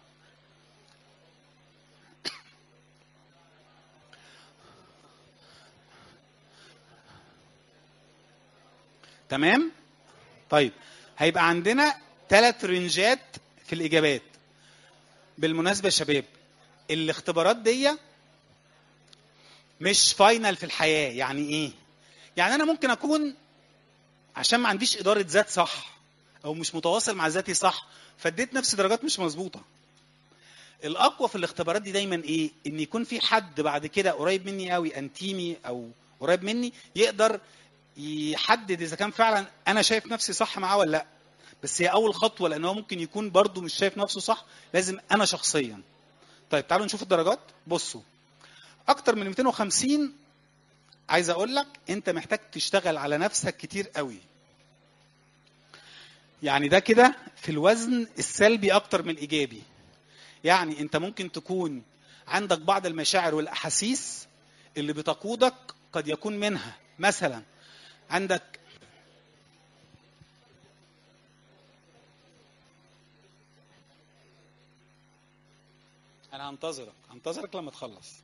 تمام طيب هيبقى عندنا ثلاث رنجات في الاجابات بالمناسبه يا شباب الاختبارات دي مش فاينل في الحياه يعني ايه يعني انا ممكن اكون عشان ما عنديش اداره ذات صح او مش متواصل مع ذاتي صح فاديت نفسي درجات مش مظبوطه الاقوى في الاختبارات دي دايما ايه ان يكون في حد بعد كده قريب مني قوي انتيمي او قريب مني يقدر يحدد اذا كان فعلا انا شايف نفسي صح معاه ولا لا بس هي اول خطوه لان هو ممكن يكون برضه مش شايف نفسه صح لازم انا شخصيا طيب تعالوا نشوف الدرجات بصوا اكتر من 250 عايز اقول لك انت محتاج تشتغل على نفسك كتير قوي يعني ده كده في الوزن السلبي اكتر من الايجابي يعني انت ممكن تكون عندك بعض المشاعر والاحاسيس اللي بتقودك قد يكون منها مثلا عندك انا هنتظرك هنتظرك لما تخلص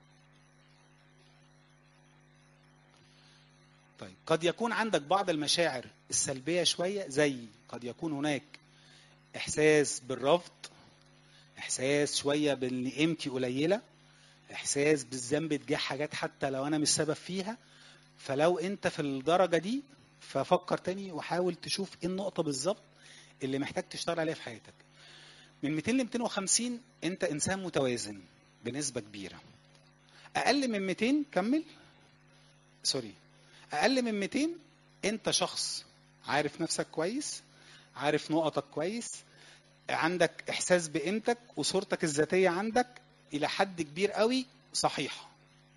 طيب قد يكون عندك بعض المشاعر السلبيه شويه زي قد يكون هناك احساس بالرفض احساس شويه بان قيمتي قليله احساس بالذنب تجاه حاجات حتى لو انا مش سبب فيها فلو انت في الدرجه دي ففكر تاني وحاول تشوف ايه النقطه بالظبط اللي محتاج تشتغل عليها في حياتك من 200 ل 250 انت انسان متوازن بنسبه كبيره اقل من 200 كمل سوري اقل من 200 انت شخص عارف نفسك كويس عارف نقطك كويس عندك احساس بقيمتك وصورتك الذاتيه عندك الى حد كبير قوي صحيحه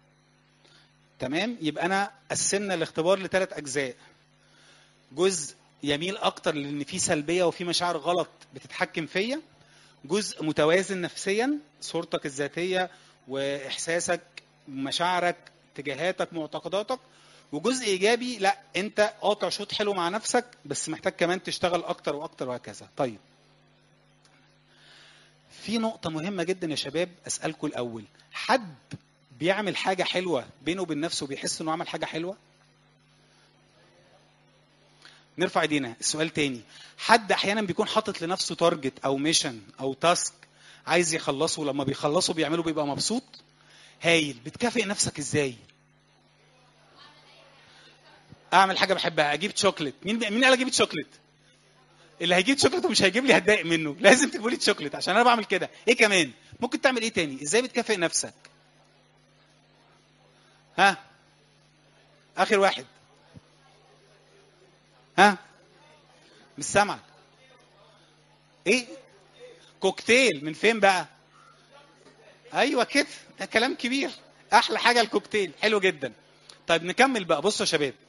تمام يبقى انا قسمنا الاختبار لثلاث اجزاء جزء يميل اكتر لان في سلبيه وفي مشاعر غلط بتتحكم فيا جزء متوازن نفسيا صورتك الذاتيه واحساسك مشاعرك اتجاهاتك معتقداتك وجزء ايجابي لا انت قاطع شوط حلو مع نفسك بس محتاج كمان تشتغل اكتر واكتر وهكذا طيب في نقطة مهمة جدا يا شباب أسألكم الأول حد بيعمل حاجة حلوة بينه وبين نفسه بيحس إنه عمل حاجة حلوة؟ نرفع ايدينا السؤال تاني حد أحيانا بيكون حاطط لنفسه تارجت أو ميشن أو تاسك عايز يخلصه لما بيخلصه بيعمله بيبقى مبسوط؟ هايل بتكافئ نفسك ازاي؟ اعمل حاجه بحبها اجيب شوكليت مين مين قال اجيب شوكليت اللي هيجيب شوكليت ومش هيجيب لي هتضايق منه لازم تجيبوا لي شوكليت عشان انا بعمل كده ايه كمان ممكن تعمل ايه تاني ازاي بتكافئ نفسك ها اخر واحد ها مش سامعك ايه كوكتيل من فين بقى ايوه كده ده كلام كبير احلى حاجه الكوكتيل حلو جدا طيب نكمل بقى بصوا يا شباب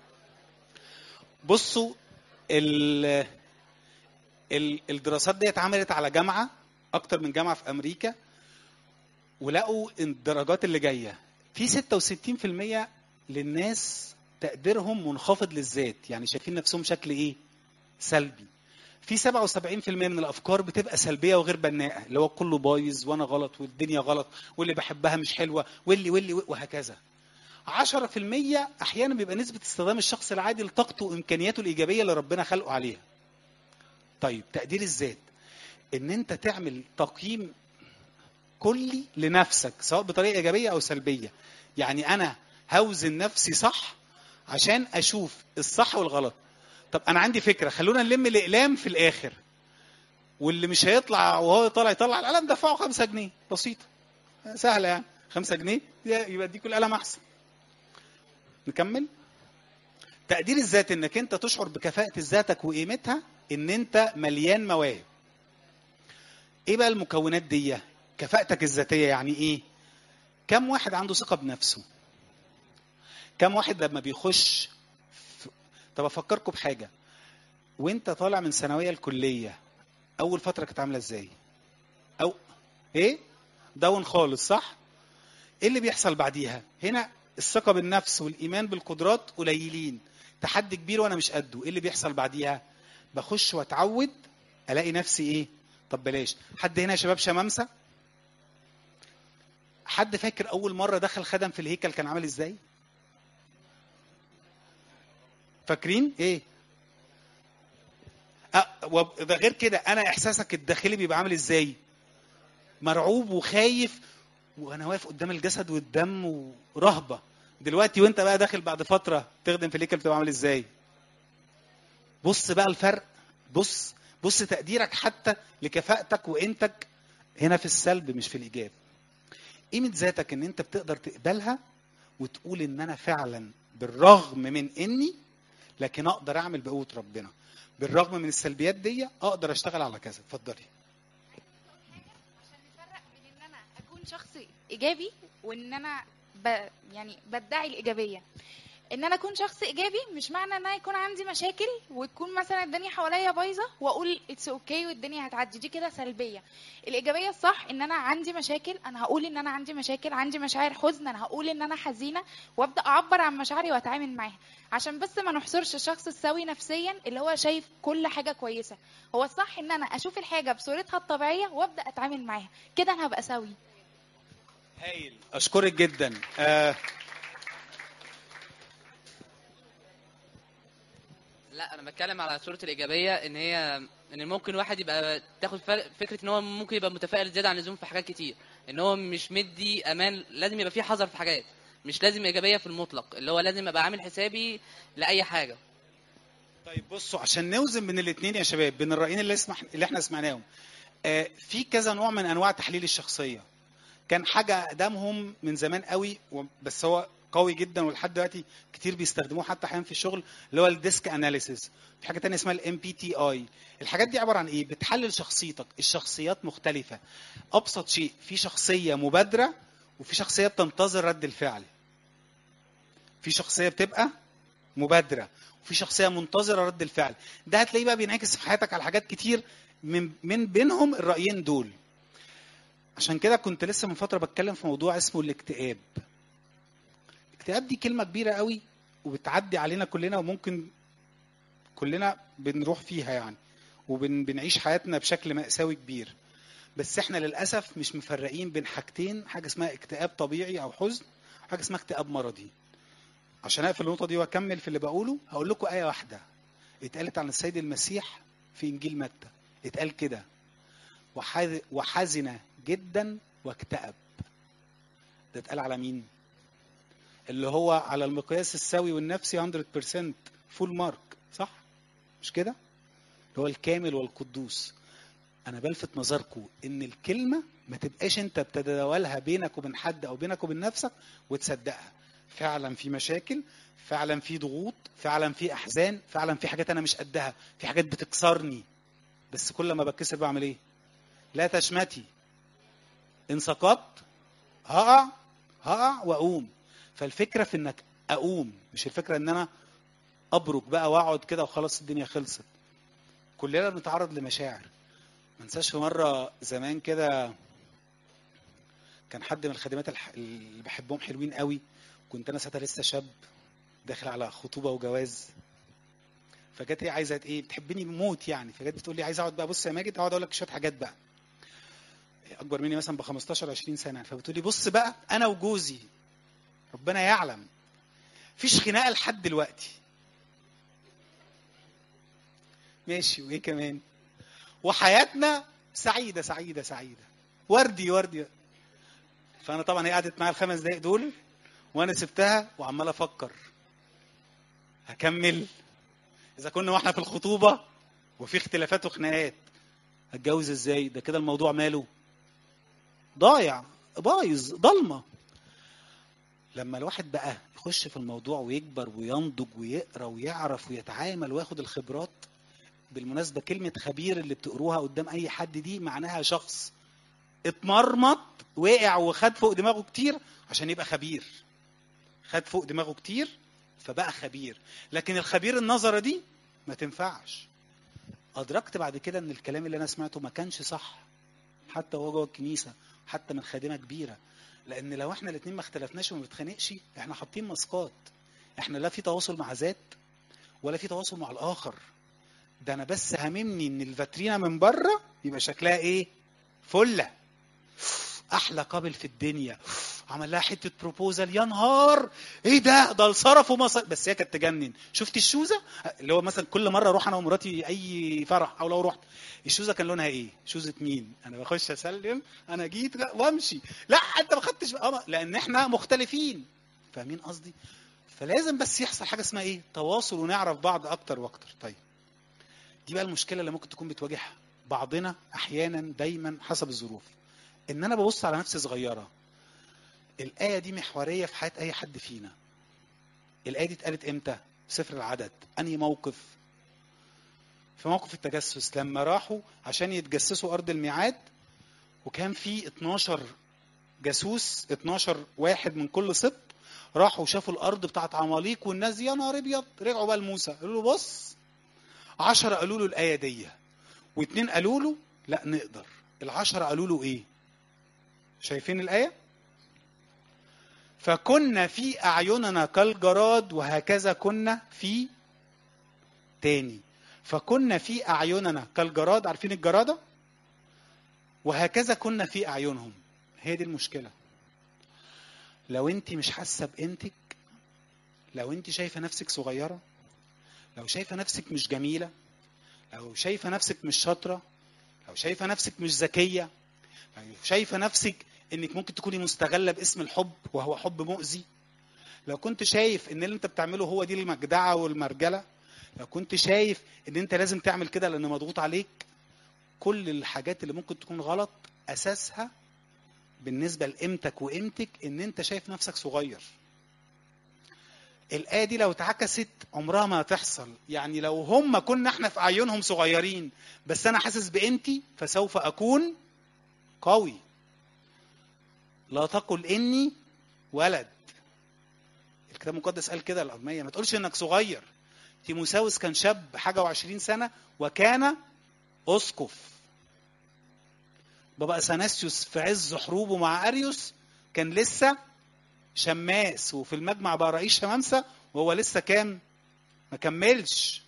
بصوا ال ال الدراسات دي اتعملت على جامعه اكتر من جامعه في امريكا ولقوا الدرجات اللي جايه في 66% للناس تقديرهم منخفض للذات يعني شايفين نفسهم شكل ايه سلبي في 77% من الافكار بتبقى سلبيه وغير بناءه اللي هو كله بايظ وانا غلط والدنيا غلط واللي بحبها مش حلوه واللي واللي وهكذا 10% احيانا بيبقى نسبه استخدام الشخص العادي لطاقته وامكانياته الايجابيه اللي ربنا خلقه عليها طيب تقدير الذات ان انت تعمل تقييم كلي لنفسك سواء بطريقه ايجابيه او سلبيه يعني انا هوزن نفسي صح عشان اشوف الصح والغلط طب انا عندي فكره خلونا نلم الاقلام في الاخر واللي مش هيطلع وهو طالع يطلع القلم دفعه 5 جنيه بسيطه سهله يعني 5 جنيه يبقى اديكوا القلم احسن نكمل تقدير الذات انك انت تشعر بكفاءه ذاتك وقيمتها ان انت مليان مواهب ايه بقى المكونات دي كفاءتك الذاتيه يعني ايه كم واحد عنده ثقه بنفسه كم واحد لما بيخش في... طب افكركم بحاجه وانت طالع من ثانويه الكليه اول فتره كانت عامله ازاي او ايه داون خالص صح ايه اللي بيحصل بعديها هنا الثقه بالنفس والايمان بالقدرات قليلين تحدي كبير وانا مش قده ايه اللي بيحصل بعديها بخش واتعود الاقي نفسي ايه طب بلاش حد هنا يا شباب شمامسه حد فاكر اول مره دخل خدم في الهيكل كان عامل ازاي فاكرين ايه أه وده غير كده انا احساسك الداخلي بيبقى عامل ازاي مرعوب وخايف وانا واقف قدام الجسد والدم ورهبه دلوقتي وانت بقى داخل بعد فتره تخدم في الهيكل بتبقى عامل ازاي بص بقى الفرق بص بص تقديرك حتى لكفاءتك وقيمتك هنا في السلب مش في الايجاب قيمه ذاتك ان انت بتقدر تقبلها وتقول ان انا فعلا بالرغم من اني لكن اقدر اعمل بقوه ربنا بالرغم من السلبيات دي اقدر اشتغل على كذا اتفضلي عشان نفرق بين ان انا اكون شخص ايجابي وان انا ب... يعني بدعي الايجابيه ان انا اكون شخص ايجابي مش معنى ان انا يكون عندي مشاكل وتكون مثلا الدنيا حواليا بايظه واقول اتس اوكي okay والدنيا هتعدي دي كده سلبيه الايجابيه الصح ان انا عندي مشاكل انا هقول ان انا عندي مشاكل عندي مشاعر حزن انا هقول ان انا حزينه وابدا اعبر عن مشاعري واتعامل معاها عشان بس ما نحصرش الشخص السوي نفسيا اللي هو شايف كل حاجه كويسه هو الصح ان انا اشوف الحاجه بصورتها الطبيعيه وابدا اتعامل معاها كده انا هبقى سوي هايل اشكرك جدا آه لا انا بتكلم على صوره الايجابيه ان هي ان ممكن واحد يبقى تاخد فر- فكره ان هو ممكن يبقى متفائل زياده عن اللزوم في حاجات كتير ان هو مش مدي امان لازم يبقى فيه حذر في حاجات مش لازم ايجابيه في المطلق اللي هو لازم ابقى عامل حسابي لاي حاجه طيب بصوا عشان نوزن بين الاثنين يا شباب بين الرايين اللي اسمح اللي احنا سمعناهم آه في كذا نوع من انواع تحليل الشخصيه كان حاجه اقدامهم من زمان قوي و- بس هو قوي جدا ولحد دلوقتي كتير بيستخدموه حتى احيانا في الشغل اللي هو الديسك اناليسيس في حاجه تانية اسمها الام بي تي اي الحاجات دي عباره عن ايه بتحلل شخصيتك الشخصيات مختلفه ابسط شيء في شخصيه مبادره وفي شخصيه بتنتظر رد الفعل في شخصيه بتبقى مبادره وفي شخصيه منتظره رد الفعل ده هتلاقيه بقى بينعكس في حياتك على حاجات كتير من من بينهم الرايين دول عشان كده كنت لسه من فتره بتكلم في موضوع اسمه الاكتئاب الاكتئاب دي كلمه كبيره قوي وبتعدي علينا كلنا وممكن كلنا بنروح فيها يعني وبنعيش حياتنا بشكل مأساوي كبير بس احنا للاسف مش مفرقين بين حاجتين حاجه اسمها اكتئاب طبيعي او حزن وحاجه اسمها اكتئاب مرضي عشان اقفل النقطه دي واكمل في اللي بقوله هقول لكم ايه واحده اتقالت عن السيد المسيح في انجيل متى اتقال كده وحز- وحزن جدا واكتئب ده اتقال على مين اللي هو على المقياس السوي والنفسي 100% فول مارك صح مش كده اللي هو الكامل والقدوس انا بلفت نظركم ان الكلمه ما تبقاش انت بتتداولها بينك وبين حد او بينك وبين نفسك وتصدقها فعلا في مشاكل فعلا في ضغوط فعلا في احزان فعلا في حاجات انا مش قدها في حاجات بتكسرني بس كل ما بتكسر بعمل ايه لا تشمتي ان سقطت هقع هقع واقوم فالفكره في انك اقوم مش الفكره ان انا ابرك بقى واقعد كده وخلاص الدنيا خلصت كلنا بنتعرض لمشاعر ما انساش في مره زمان كده كان حد من الخادمات الح- اللي بحبهم حلوين قوي كنت انا ساعتها لسه شاب داخل على خطوبه وجواز فجت هي عايزه ايه بتحبني بموت يعني فجت بتقول لي عايزه اقعد بقى بص يا ماجد اقعد اقول لك شويه حاجات بقى اكبر مني مثلا ب 15 20 سنه فبتقول لي بص بقى انا وجوزي ربنا يعلم فيش خناقه لحد دلوقتي ماشي وايه كمان وحياتنا سعيده سعيده سعيده وردي وردي فانا طبعا هي قعدت معايا الخمس دقايق دول وانا سبتها وعمال افكر هكمل اذا كنا واحنا في الخطوبه وفي اختلافات وخناقات هتجوز ازاي ده كده الموضوع ماله ضايع بايظ ضلمه لما الواحد بقى يخش في الموضوع ويكبر وينضج ويقرا ويعرف ويتعامل وياخد الخبرات بالمناسبه كلمه خبير اللي بتقروها قدام اي حد دي معناها شخص اتمرمط وقع وخد فوق دماغه كتير عشان يبقى خبير خد فوق دماغه كتير فبقى خبير لكن الخبير النظرة دي ما تنفعش أدركت بعد كده إن الكلام اللي أنا سمعته ما كانش صح حتى وهو جوه الكنيسة حتى من خادمة كبيرة لأن لو إحنا الاتنين ما اختلفناش وما بنتخانقش إحنا حاطين ماسكات إحنا لا في تواصل مع ذات ولا في تواصل مع الآخر ده أنا بس هاممني إن الفاترينا من بره يبقى شكلها إيه؟ فلة احلى قابل في الدنيا عمل لها حته بروبوزال يا نهار ايه ده ده صرف ومصر بس هي كانت تجنن شفت الشوزه اللي هو مثلا كل مره اروح انا ومراتي اي فرح او لو رحت الشوزه كان لونها ايه شوزه مين انا بخش اسلم انا جيت وامشي لا انت ما خدتش آه، لان احنا مختلفين فاهمين قصدي فلازم بس يحصل حاجه اسمها ايه تواصل ونعرف بعض اكتر واكتر طيب دي بقى المشكله اللي ممكن تكون بتواجه بعضنا احيانا دايما حسب الظروف ان انا ببص على نفسي صغيره الايه دي محوريه في حياه اي حد فينا الايه دي اتقالت امتى في سفر العدد انهي موقف في موقف التجسس لما راحوا عشان يتجسسوا ارض الميعاد وكان في 12 جاسوس 12 واحد من كل سبط راحوا شافوا الارض بتاعت عماليق والناس دي يا نهار ابيض رجعوا بقى لموسى قالوا له بص 10 قالوا له الايه دي واثنين قالوا له لا نقدر العشرة قالوا له ايه شايفين الآية فكنا في أعيننا كالجراد وهكذا كنا في تاني فكنا في أعيننا كالجراد عارفين الجرادة وهكذا كنا في أعينهم هي دي المشكلة لو انت مش حاسة بقيمتك لو انت شايفة نفسك صغيرة لو شايفة نفسك مش جميلة لو شايفة نفسك مش شاطرة لو شايفة نفسك مش ذكية لو شايفة نفسك انك ممكن تكوني مستغلة باسم الحب وهو حب مؤذي لو كنت شايف ان اللي انت بتعمله هو دي المجدعة والمرجلة لو كنت شايف ان انت لازم تعمل كده لان مضغوط عليك كل الحاجات اللي ممكن تكون غلط اساسها بالنسبة لقيمتك وقيمتك ان انت شايف نفسك صغير الآية دي لو اتعكست عمرها ما هتحصل يعني لو هم كنا احنا في أعينهم صغيرين بس أنا حاسس بقيمتي فسوف أكون قوي لا تقل إني ولد الكتاب المقدس قال كده الأرمية ما تقولش إنك صغير تيموساوس كان شاب حاجة وعشرين سنة وكان أسقف بابا أثناسيوس في عز حروبه مع أريوس كان لسه شماس وفي المجمع بقى رئيس شمامسة وهو لسه كام ما كملش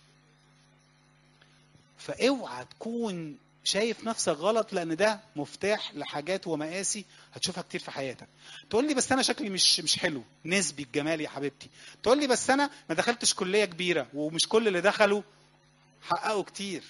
فاوعى تكون شايف نفسك غلط لان ده مفتاح لحاجات ومقاسي هتشوفها كتير في حياتك تقول لي بس انا شكلي مش مش حلو نسبي الجمال يا حبيبتي تقول لي بس انا ما دخلتش كليه كبيره ومش كل اللي دخلوا حققوا كتير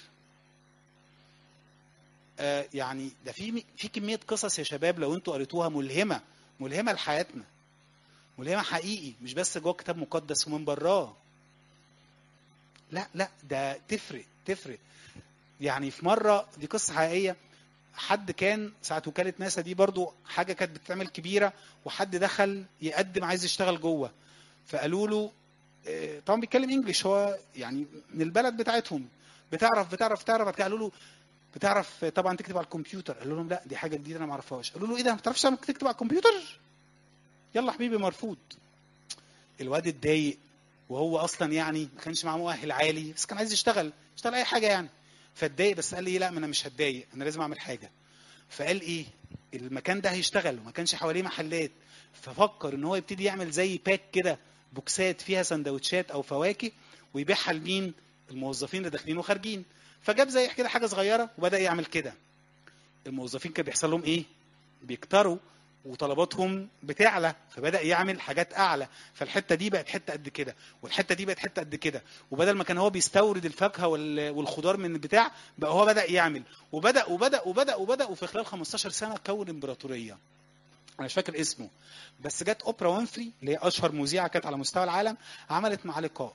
آه يعني ده في في كميه قصص يا شباب لو انتوا قريتوها ملهمه ملهمه لحياتنا ملهمه حقيقي مش بس جوه كتاب مقدس ومن براه لا لا ده تفرق تفرق يعني في مره دي قصه حقيقيه حد كان ساعه وكاله ناسا دي برضو حاجه كانت بتتعمل كبيره وحد دخل يقدم عايز يشتغل جوه فقالوا له آه، طبعا بيتكلم انجلش هو يعني من البلد بتاعتهم بتعرف بتعرف تعرف بعد كده قالوا له بتعرف طبعا تكتب على الكمبيوتر قالوا لهم لا دي حاجه جديده انا ما اعرفهاش قالوا له ايه ده ما بتعرفش تعمل- تكتب على الكمبيوتر يلا حبيبي مرفوض الواد اتضايق وهو اصلا يعني ما كانش معاه مؤهل عالي بس كان عايز يشتغل يشتغل اي حاجه يعني فاتضايق بس قال لي لا ما انا مش هتضايق انا لازم اعمل حاجه فقال ايه المكان ده هيشتغل وما كانش حواليه محلات ففكر ان هو يبتدي يعمل زي باك كده بوكسات فيها سندوتشات او فواكه ويبيعها لمين الموظفين اللي داخلين وخارجين فجاب زي كده حاجه صغيره وبدا يعمل كده الموظفين كان بيحصل لهم ايه بيكتروا وطلباتهم بتعلى فبدا يعمل حاجات اعلى فالحته دي بقت حته قد كده والحته دي بقت حته قد كده وبدل ما كان هو بيستورد الفاكهه وال- والخضار من البتاع بقى هو بدا يعمل وبدا وبدا وبدا وبدا وفي خلال 15 سنه كون امبراطوريه انا مش فاكر اسمه بس جت اوبرا وينفري اللي هي اشهر مذيعه كانت على مستوى العالم عملت معاه لقاء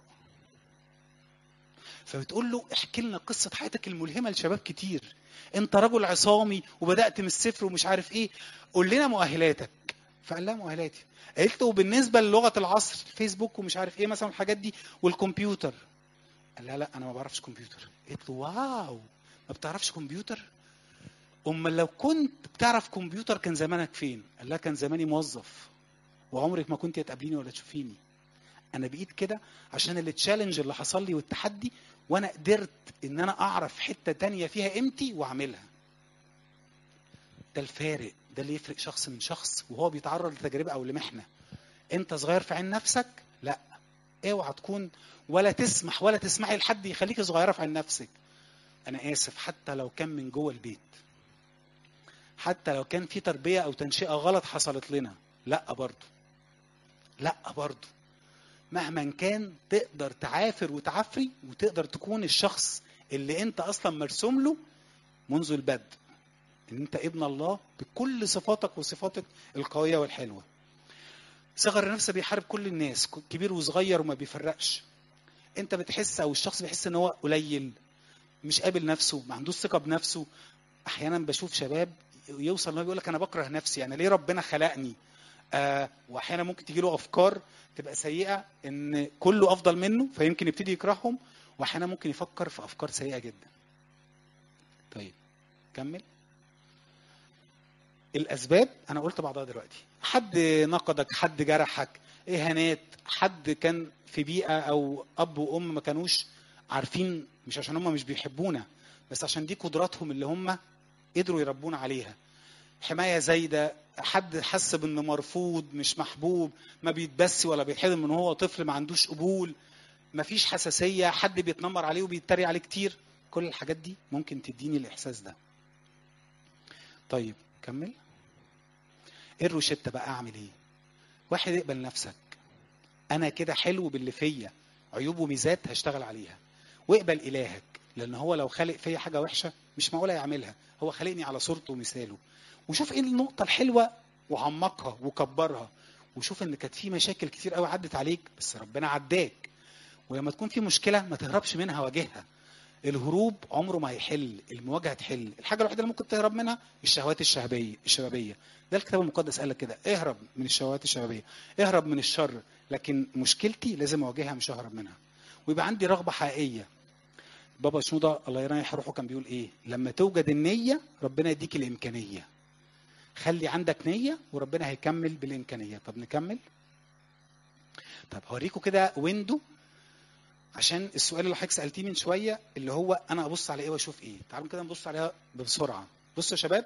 فبتقول له احكي لنا قصه حياتك الملهمه لشباب كتير انت رجل عصامي وبدات من الصفر ومش عارف ايه قول لنا مؤهلاتك فقال لها مؤهلاتي قالت له بالنسبه للغه العصر الفيسبوك ومش عارف ايه مثلا الحاجات دي والكمبيوتر قال لها لا انا ما بعرفش كمبيوتر قالت له واو ما بتعرفش كمبيوتر امال لو كنت بتعرف كمبيوتر كان زمانك فين قال لها كان زماني موظف وعمرك ما كنت هتقابليني ولا تشوفيني انا بقيت كده عشان التشالنج اللي حصل لي والتحدي وانا قدرت ان انا اعرف حته تانية فيها قيمتي واعملها ده الفارق ده اللي يفرق شخص من شخص وهو بيتعرض لتجربه او لمحنه انت صغير في عين نفسك لا اوعى تكون ولا تسمح ولا تسمحي لحد يخليك صغيره في عين نفسك انا اسف حتى لو كان من جوه البيت حتى لو كان في تربيه او تنشئه غلط حصلت لنا لا برضه لا برضه مهما كان تقدر تعافر وتعفري وتقدر تكون الشخص اللي انت اصلا مرسوم له منذ البدء ان انت ابن الله بكل صفاتك وصفاتك القويه والحلوه صغر النفس بيحارب كل الناس كبير وصغير وما بيفرقش انت بتحس او الشخص بيحس ان هو قليل مش قابل نفسه ما عندوش ثقه بنفسه احيانا بشوف شباب يوصل ان هو بيقول لك انا بكره نفسي يعني ليه ربنا خلقني آه واحيانا ممكن تجي له افكار تبقى سيئه ان كله افضل منه فيمكن يبتدي يكرههم واحيانا ممكن يفكر في افكار سيئه جدا طيب كمل الاسباب انا قلت بعضها دلوقتي حد نقدك حد جرحك اهانات حد كان في بيئه او اب وام ما كانوش عارفين مش عشان هم مش بيحبونا بس عشان دي قدراتهم اللي هم قدروا يربونا عليها حمايه زايده حد حس بانه مرفوض مش محبوب ما بيتبس ولا بيتحضن من هو طفل ما عندوش قبول ما فيش حساسيه حد بيتنمر عليه وبيتريق عليه كتير كل الحاجات دي ممكن تديني الاحساس ده طيب كمل ايه الروشته بقى اعمل ايه واحد اقبل نفسك انا كده حلو باللي فيا عيوب وميزات هشتغل عليها واقبل الهك لان هو لو خالق فيا حاجه وحشه مش معقول يعملها هو خالقني على صورته ومثاله وشوف ايه النقطه الحلوه وعمقها وكبرها وشوف ان كانت في مشاكل كتير قوي عدت عليك بس ربنا عداك ولما تكون في مشكله ما تهربش منها واجهها الهروب عمره ما هيحل المواجهه تحل الحاجه الوحيده اللي ممكن تهرب منها الشهوات الشهبيه الشبابيه ده الكتاب المقدس قال لك كده اهرب من الشهوات الشبابيه اهرب من الشر لكن مشكلتي لازم اواجهها مش اهرب منها ويبقى عندي رغبه حقيقيه بابا شنودة الله يريح روحه كان بيقول ايه لما توجد النيه ربنا يديك الامكانيه خلي عندك نيه وربنا هيكمل بالامكانيه طب نكمل طب هوريكم كده ويندو عشان السؤال اللي حضرتك سالتيه من شويه اللي هو انا ابص على ايه واشوف ايه تعالوا كده نبص عليها بسرعه بصوا يا شباب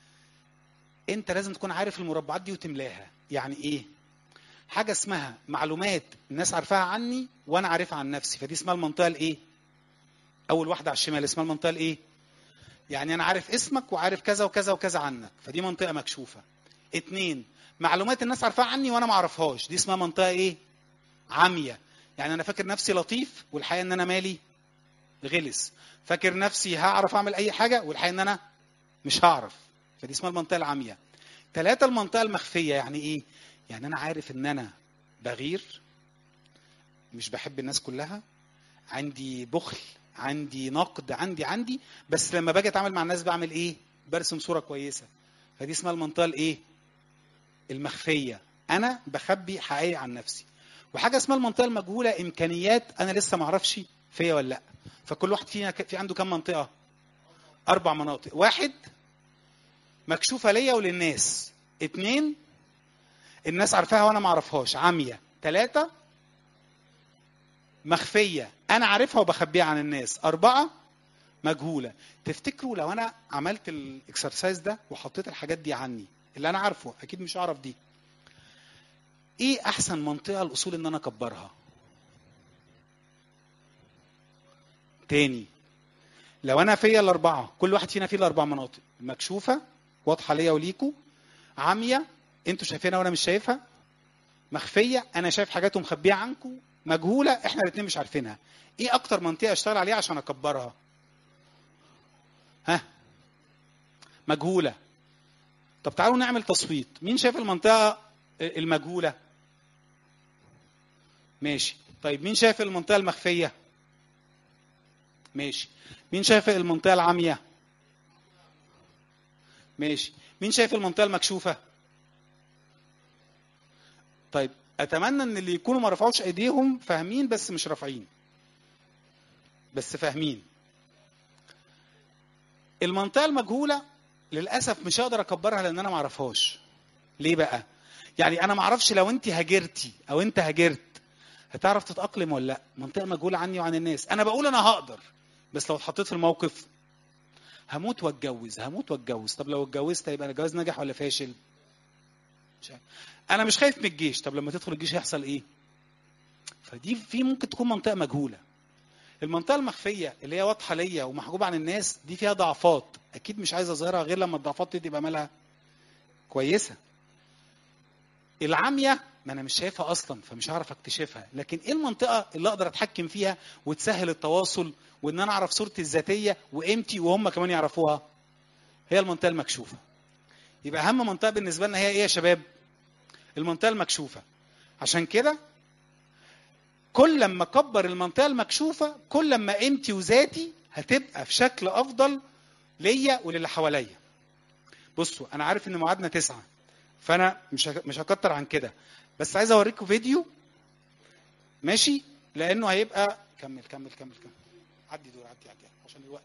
انت لازم تكون عارف المربعات دي وتملاها يعني ايه حاجه اسمها معلومات الناس عارفاها عني وانا عارفها عن نفسي فدي اسمها المنطقه الايه اول واحده على الشمال اسمها المنطقه الايه يعني انا عارف اسمك وعارف كذا وكذا وكذا عنك فدي منطقه مكشوفه اتنين معلومات الناس عارفاها عني وانا ما اعرفهاش دي اسمها منطقه ايه عاميه يعني انا فاكر نفسي لطيف والحقيقه ان انا مالي غلس فاكر نفسي هعرف اعمل اي حاجه والحقيقه ان انا مش هعرف فدي اسمها المنطقه العاميه ثلاثة المنطقه المخفيه يعني ايه يعني انا عارف ان انا بغير مش بحب الناس كلها عندي بخل عندي نقد عندي عندي بس لما باجي اتعامل مع الناس بعمل ايه برسم صوره كويسه فدي اسمها المنطقه الايه المخفيه انا بخبي حقيقي عن نفسي وحاجه اسمها المنطقه المجهوله امكانيات انا لسه ما اعرفش فيا ولا لا فكل واحد فينا في عنده كام منطقه اربع مناطق واحد مكشوفه ليا وللناس اتنين الناس عارفاها وانا ما اعرفهاش عاميه ثلاثه مخفيه انا عارفها وبخبيها عن الناس اربعه مجهوله تفتكروا لو انا عملت الاكسرسايز ده وحطيت الحاجات دي عني اللي انا عارفه اكيد مش هعرف دي ايه احسن منطقه الاصول ان انا اكبرها تاني لو انا فيا الاربعه كل واحد فينا فيه الاربع مناطق مكشوفه واضحه ليا وليكوا عاميه انتوا شايفينها وانا مش شايفها مخفيه انا شايف حاجات ومخبيه عنكم مجهوله احنا الاثنين مش عارفينها ايه اكتر منطقه اشتغل عليها عشان اكبرها ها مجهوله طب تعالوا نعمل تصويت مين شايف المنطقه المجهوله ماشي طيب مين شايف المنطقه المخفيه ماشي مين شايف المنطقه العاميه ماشي مين شايف المنطقه المكشوفه طيب اتمنى ان اللي يكونوا ما رفعوش ايديهم فاهمين بس مش رافعين بس فاهمين المنطقه المجهوله للاسف مش هقدر اكبرها لان انا ما اعرفهاش ليه بقى يعني انا ما اعرفش لو انت هاجرتي او انت هاجرت هتعرف تتاقلم ولا لا منطقه مجهوله عني وعن الناس انا بقول انا هقدر بس لو اتحطيت في الموقف هموت واتجوز هموت واتجوز طب لو اتجوزت هيبقى الجواز ناجح ولا فاشل مش عارف. انا مش خايف من الجيش طب لما تدخل الجيش هيحصل ايه فدي في ممكن تكون منطقه مجهوله المنطقه المخفيه اللي هي واضحه ليا ومحجوبه عن الناس دي فيها ضعفات اكيد مش عايز اظهرها غير لما الضعفات دي تبقى مالها كويسه العاميه ما انا مش شايفها اصلا فمش هعرف اكتشفها لكن ايه المنطقه اللي اقدر اتحكم فيها وتسهل التواصل وان انا اعرف صورتي الذاتيه وقيمتي وهم كمان يعرفوها هي المنطقه المكشوفه يبقى اهم منطقه بالنسبه لنا هي ايه يا شباب المنطقه المكشوفه عشان كده كل لما اكبر المنطقه المكشوفه كل لما قيمتي وذاتي هتبقى في شكل افضل ليا وللي حواليا بصوا انا عارف ان ميعادنا تسعة فانا مش هك- مش هكتر عن كده بس عايز اوريكم فيديو ماشي لانه هيبقى كمل كمل كمل كمل عدي دور عدي عدي عشان الوقت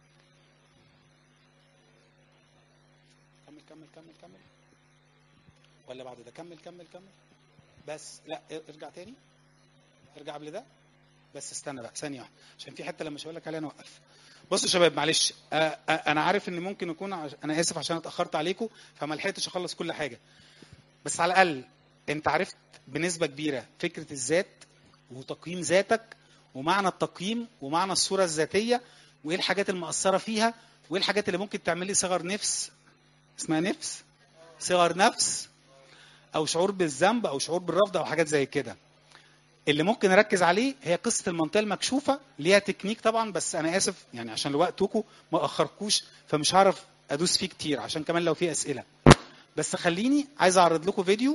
كمل كمل كمل كمل ولا بعد ده كمل كمل كمل بس لا ارجع تاني ارجع قبل ده بس استنى بقى ثانيه واحده عشان في حته لما مش هقول لك عليها نوقف بصوا يا شباب معلش آه، آه، انا عارف ان ممكن يكون عش... انا اسف عشان اتاخرت عليكم فما لحقتش اخلص كل حاجه بس على الاقل انت عرفت بنسبه كبيره فكره الذات وتقييم ذاتك ومعنى التقييم ومعنى الصوره الذاتيه وايه الحاجات المأثره فيها وايه الحاجات اللي ممكن تعمل لي صغر نفس اسمها نفس صغر نفس او شعور بالذنب او شعور بالرفض او حاجات زي كده اللي ممكن اركز عليه هي قصه المنطقه المكشوفه ليها تكنيك طبعا بس انا اسف يعني عشان لوقتكم ما اخركوش فمش هعرف ادوس فيه كتير عشان كمان لو في اسئله بس خليني عايز اعرض لكم فيديو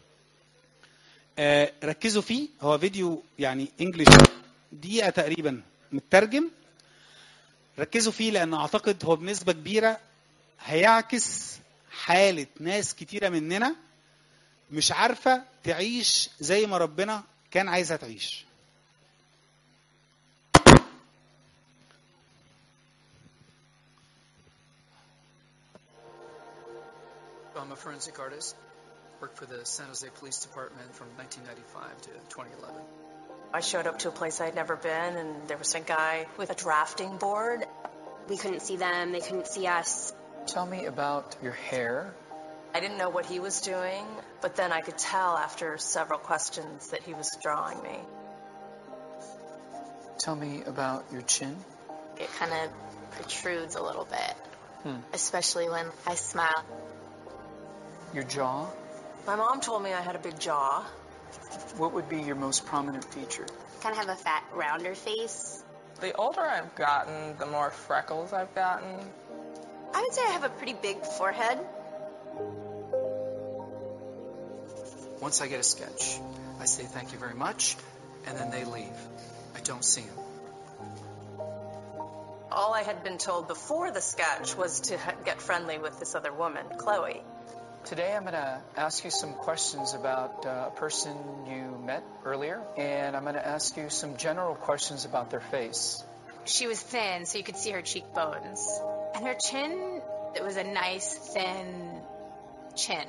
آه ركزوا فيه هو فيديو يعني انجلش دقيقه تقريبا مترجم ركزوا فيه لان اعتقد هو بنسبه كبيره هيعكس حاله ناس كتيره مننا مش عارفه تعيش زي ما ربنا كان عايزها تعيش I'm a forensic artist. Worked for the San Jose Police Department from 1995 to 2011. I showed up to a place I'd never been, and there was a guy with a drafting board. We couldn't see them, they couldn't see us. Tell me about your hair. I didn't know what he was doing, but then I could tell after several questions that he was drawing me. Tell me about your chin. It kind of protrudes a little bit, Hmm. especially when I smile. Your jaw. My mom told me I had a big jaw. What would be your most prominent feature? Kind of have a fat, rounder face. The older I've gotten, the more freckles I've gotten. I would say I have a pretty big forehead. Once I get a sketch, I say thank you very much, and then they leave. I don't see them. All I had been told before the sketch was to ha- get friendly with this other woman, Chloe. Today I'm going to ask you some questions about uh, a person you met earlier, and I'm going to ask you some general questions about their face. She was thin, so you could see her cheekbones. And her chin, it was a nice, thin chin.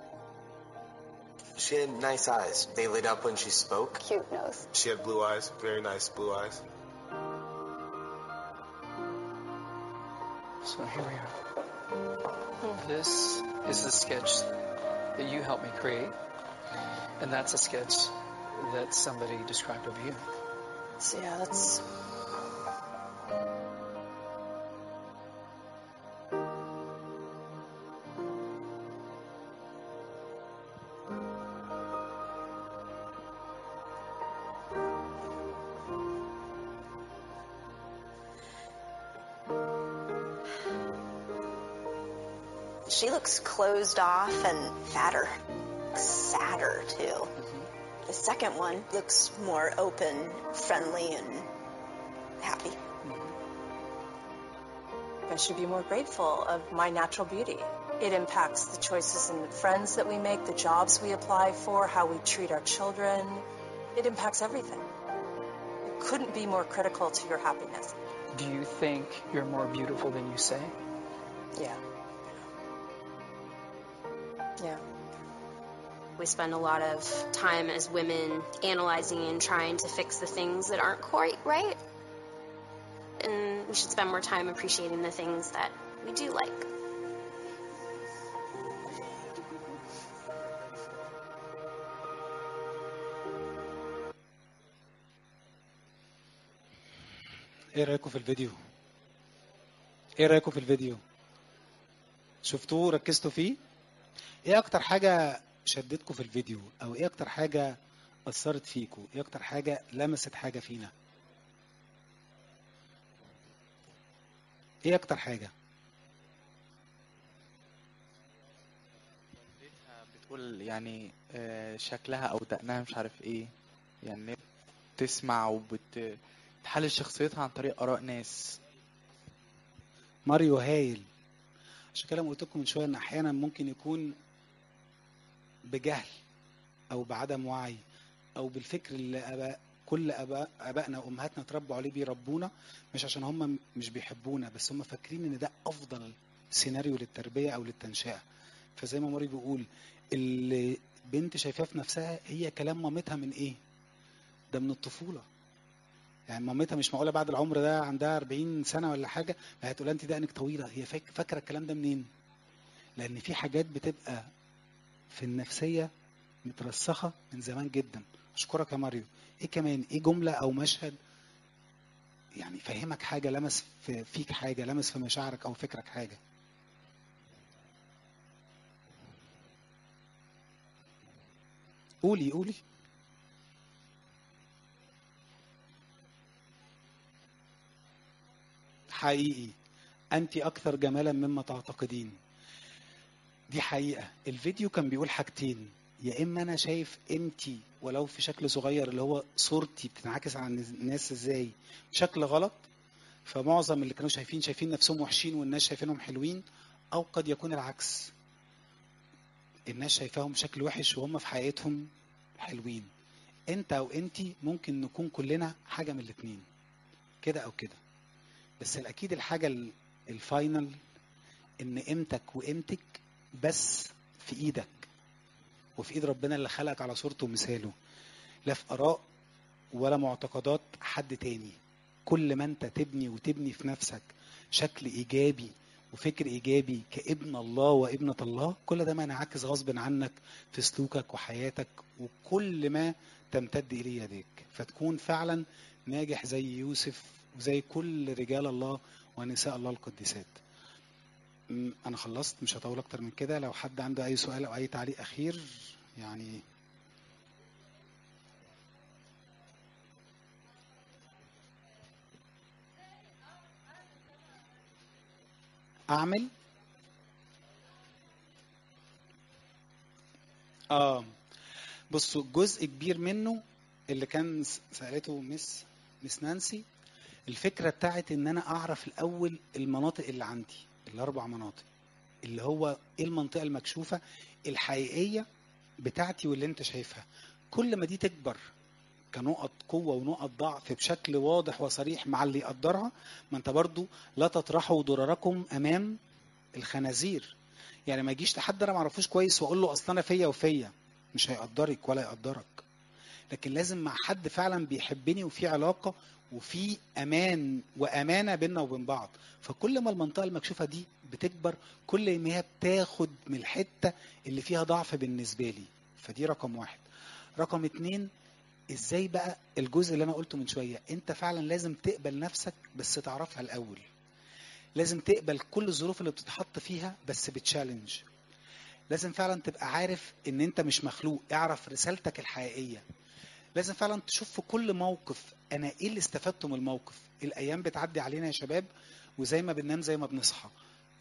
She had nice eyes. They lit up when she spoke. Cute nose. She had blue eyes, very nice blue eyes. So here we are. This is the sketch that you helped me create, and that's a sketch that somebody described of you. So yeah, that's She looks closed off and fatter, sadder too. The second one looks more open, friendly, and happy. I should be more grateful of my natural beauty. It impacts the choices and the friends that we make, the jobs we apply for, how we treat our children. It impacts everything. It couldn't be more critical to your happiness. Do you think you're more beautiful than you say? Yeah. Yeah. We spend a lot of time as women analyzing and trying to fix the things that aren't quite right. And we should spend more time appreciating the things that we do like. ايه رايكم في الفيديو ايه رايكم في الفيديو شفتوه ركزتوا فيه ايه اكتر حاجه شدتكم في الفيديو او ايه اكتر حاجه اثرت فيكم ايه اكتر حاجه لمست حاجه فينا ايه اكتر حاجه بتقول يعني آه، شكلها او دقنها مش عارف ايه يعني بتسمع وبتحلل شخصيتها عن طريق اراء ناس ماريو هايل عشان كده لما قلت لكم من شويه ان احيانا ممكن يكون بجهل او بعدم وعي او بالفكر اللي أباء كل اباء ابائنا وامهاتنا اتربوا عليه بيربونا مش عشان هم مش بيحبونا بس هم فاكرين ان ده افضل سيناريو للتربيه او للتنشئه فزي ما ماري بيقول اللي بنت شايفاه في نفسها هي كلام مامتها من ايه ده من الطفوله يعني مامتها مش معقوله بعد العمر ده عندها 40 سنه ولا حاجه هتقول انت دقنك طويله هي فاك- فاكره الكلام ده منين لان في حاجات بتبقى في النفسيه مترسخه من زمان جدا اشكرك يا ماريو ايه كمان ايه جمله او مشهد يعني فهمك حاجه لمس في فيك حاجه لمس في مشاعرك او فكرك حاجه قولي قولي حقيقي انت اكثر جمالا مما تعتقدين دي حقيقه الفيديو كان بيقول حاجتين يا اما انا شايف قيمتي ولو في شكل صغير اللي هو صورتي بتنعكس على الناس ازاي بشكل غلط فمعظم اللي كانوا شايفين شايفين نفسهم وحشين والناس شايفينهم حلوين او قد يكون العكس الناس شايفاهم بشكل وحش وهم في حقيقتهم حلوين انت او انتي ممكن نكون كلنا حاجه من الاتنين كده او كده بس الاكيد الحاجه ال- الفاينل ان قيمتك وقيمتك بس في ايدك وفي ايد ربنا اللي خلقك على صورته ومثاله لا في اراء ولا معتقدات حد تاني كل ما انت تبني وتبني في نفسك شكل ايجابي وفكر ايجابي كابن الله وابنه الله كل ده ما ينعكس غصب عنك في سلوكك وحياتك وكل ما تمتد اليه يديك فتكون فعلا ناجح زي يوسف وزي كل رجال الله ونساء الله القديسات م، انا خلصت مش هطول اكتر من كده لو حد عنده اي سؤال او اي تعليق اخير يعني اعمل اه بصوا جزء كبير منه اللي كان س- سالته مس مس نانسي الفكره بتاعت ان انا اعرف الاول المناطق اللي عندي الاربع مناطق اللي هو ايه المنطقه المكشوفه الحقيقيه بتاعتي واللي انت شايفها كل ما دي تكبر كنقط قوة ونقط ضعف بشكل واضح وصريح مع اللي يقدرها ما انت برضو لا تطرحوا ضرركم امام الخنازير يعني ما يجيش لحد انا ما اعرفوش كويس واقول له اصل انا فيا وفيا مش هيقدرك ولا يقدرك لكن لازم مع حد فعلا بيحبني وفي علاقة وفي امان وامانة بيننا وبين بعض فكل ما المنطقة المكشوفة دي بتكبر كل ما هي بتاخد من الحتة اللي فيها ضعف بالنسبة لي فدي رقم واحد رقم اتنين ازاي بقى الجزء اللي انا قلته من شويه انت فعلا لازم تقبل نفسك بس تعرفها الاول لازم تقبل كل الظروف اللي بتتحط فيها بس بتشالنج لازم فعلا تبقى عارف ان انت مش مخلوق اعرف رسالتك الحقيقيه لازم فعلا تشوف في كل موقف انا ايه اللي استفدته من الموقف الايام بتعدي علينا يا شباب وزي ما بننام زي ما بنصحى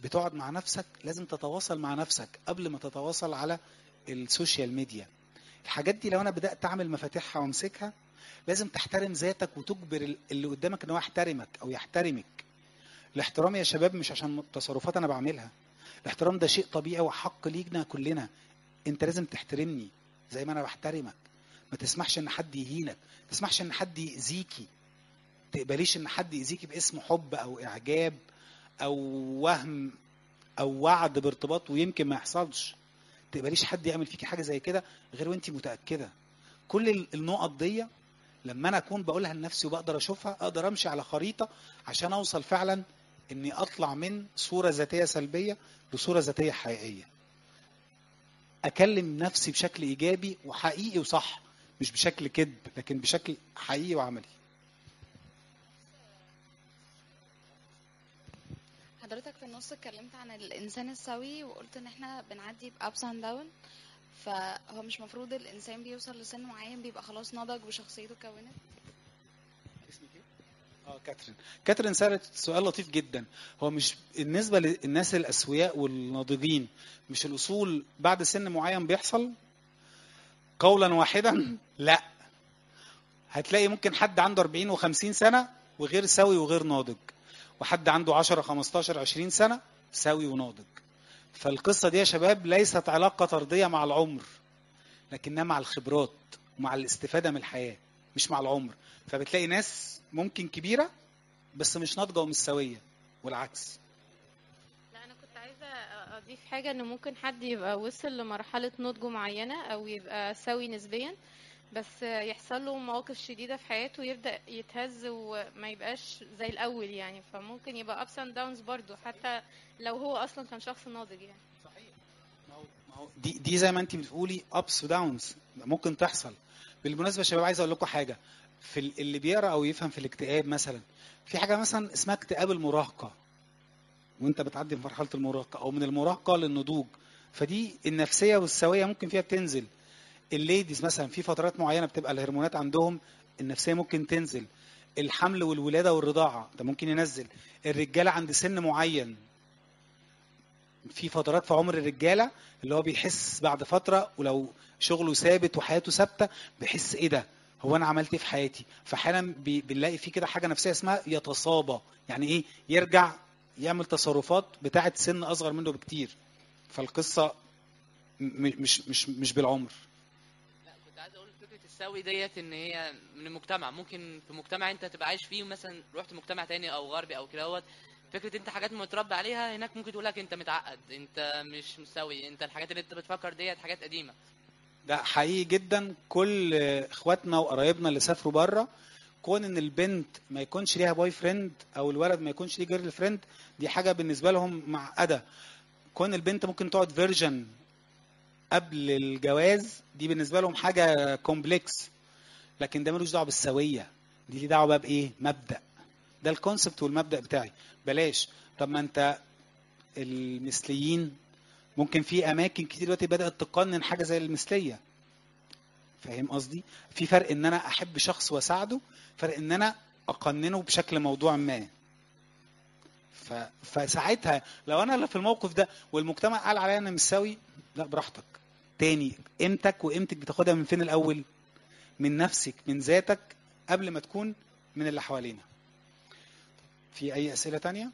بتقعد مع نفسك لازم تتواصل مع نفسك قبل ما تتواصل على السوشيال ميديا الحاجات دي لو انا بدات اعمل مفاتيحها وامسكها لازم تحترم ذاتك وتجبر اللي قدامك ان هو يحترمك او يحترمك الاحترام يا شباب مش عشان تصرفات انا بعملها الاحترام ده شيء طبيعي وحق لينا كلنا انت لازم تحترمني زي ما انا بحترمك ما تسمحش ان حد يهينك ما تسمحش ان حد يأذيكي تقبليش ان حد يأذيكي باسم حب او اعجاب او وهم او وعد بارتباط ويمكن ما يحصلش تقبليش حد يعمل فيكي حاجه زي كده غير وانت متاكده كل ال- النقط دي لما انا اكون بقولها لنفسي وبقدر اشوفها اقدر امشي على خريطه عشان اوصل فعلا اني اطلع من صوره ذاتيه سلبيه لصوره ذاتيه حقيقيه اكلم نفسي بشكل ايجابي وحقيقي وصح مش بشكل كذب لكن بشكل حقيقي وعملي حضرتك في النص اتكلمت عن الانسان السوي وقلت ان احنا بنعدي بابس اند داون فهو مش مفروض الانسان بيوصل لسن معين بيبقى خلاص نضج وشخصيته اتكونت اه كاترين كاترين سألت سؤال لطيف جدا هو مش بالنسبة للناس الأسوياء والناضجين مش الأصول بعد سن معين بيحصل قولا واحدا لا هتلاقي ممكن حد عنده 40 و50 سنة وغير سوي وغير ناضج وحد عنده 10 15 20 سنة سوي وناضج فالقصة دي يا شباب ليست علاقة طردية مع العمر لكنها مع الخبرات ومع الاستفادة من الحياة مش مع العمر فبتلاقي ناس ممكن كبيرة بس مش ناضجة ومش سوية والعكس لا انا كنت عايزه اضيف حاجه ان ممكن حد يبقى وصل لمرحله نضج معينه او يبقى سوي نسبيا بس يحصل له مواقف شديده في حياته يبدا يتهز وما يبقاش زي الاول يعني فممكن يبقى ups and downs برضو حتى لو هو اصلا كان شخص ناضج يعني دي دي زي ما انت بتقولي ابس وداونز ممكن تحصل بالمناسبه يا شباب عايز اقول لكم حاجه في ال- اللي بيقرا او يفهم في الاكتئاب مثلا في حاجه مثلا اسمها اكتئاب المراهقه وانت بتعدي في مرحله المراهقه او من المراهقه للنضوج فدي النفسيه والسويه ممكن فيها بتنزل الليديز مثلا في فترات معينه بتبقى الهرمونات عندهم النفسيه ممكن تنزل الحمل والولاده والرضاعه ده ممكن ينزل الرجاله عند سن معين في فترات في عمر الرجاله اللي هو بيحس بعد فتره ولو شغله ثابت وحياته ثابته بيحس ايه ده هو انا عملت ايه في حياتي فاحيانا بي- بنلاقي في كده حاجه نفسيه اسمها يتصابى يعني ايه يرجع يعمل تصرفات بتاعه سن اصغر منه بكتير فالقصه م- مش مش مش بالعمر كنت عايز اقول فكره السوي ديت ان هي من المجتمع ممكن في مجتمع انت تبقى عايش فيه مثلا رحت مجتمع تاني او غربي او كده هوت فكره انت حاجات متربى عليها هناك ممكن تقول لك انت متعقد انت مش مسوي انت الحاجات اللي انت بتفكر ديت حاجات قديمه ده حقيقي جدا كل اخواتنا وقرايبنا اللي سافروا بره كون ان البنت ما يكونش ليها بوي فريند او الولد ما يكونش ليه جيرل فريند دي حاجه بالنسبه لهم معقده كون البنت ممكن تقعد فيرجن قبل الجواز دي بالنسبه لهم حاجه كومبلكس لكن ده ملوش دعوه بالسويه دي ليه دعوه بقى بايه مبدا ده الكونسبت والمبدا بتاعي بلاش طب ما انت المثليين ممكن في اماكن كتير دلوقتي بدات تقنن حاجه زي المثليه فاهم قصدي في فرق ان انا احب شخص واساعده فرق ان انا اقننه بشكل موضوع ما ف... فساعتها لو انا اللي في الموقف ده والمجتمع قال عليا انا مش سوي لا براحتك تاني قيمتك وقيمتك بتاخدها من فين الاول من نفسك من ذاتك قبل ما تكون من اللي حوالينا في اي اسئله تانية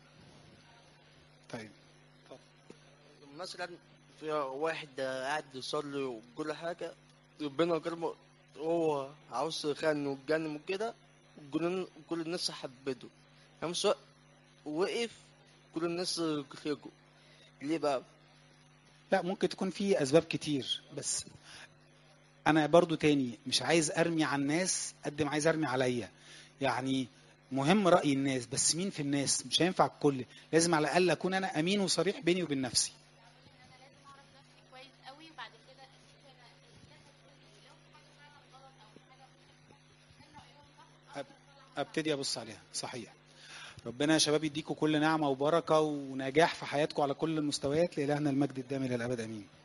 طيب مثلا في واحد قاعد يصلي وكل حاجة ربنا كرمه هو عاوز يخان ويتجنن وكده وكل كل الناس حبته في نفس الوقت وقف كل الناس خرجوا ليه بقى؟ لا ممكن تكون في اسباب كتير بس انا برضو تاني مش عايز ارمي على الناس قد ما عايز ارمي عليا يعني مهم راي الناس بس مين في الناس مش هينفع الكل لازم على الاقل اكون انا امين وصريح بيني وبين نفسي كويس قوي وبعد كده اشوف انا الناس هتقول لي لو في حاجه فعلا غلط او في حاجه انا رايهم صح ابتدي ابص عليها صحيح ربنا يا شباب يديكم كل نعمه وبركه ونجاح في حياتكم على كل المستويات لالهنا المجد الدائم الى الابد امين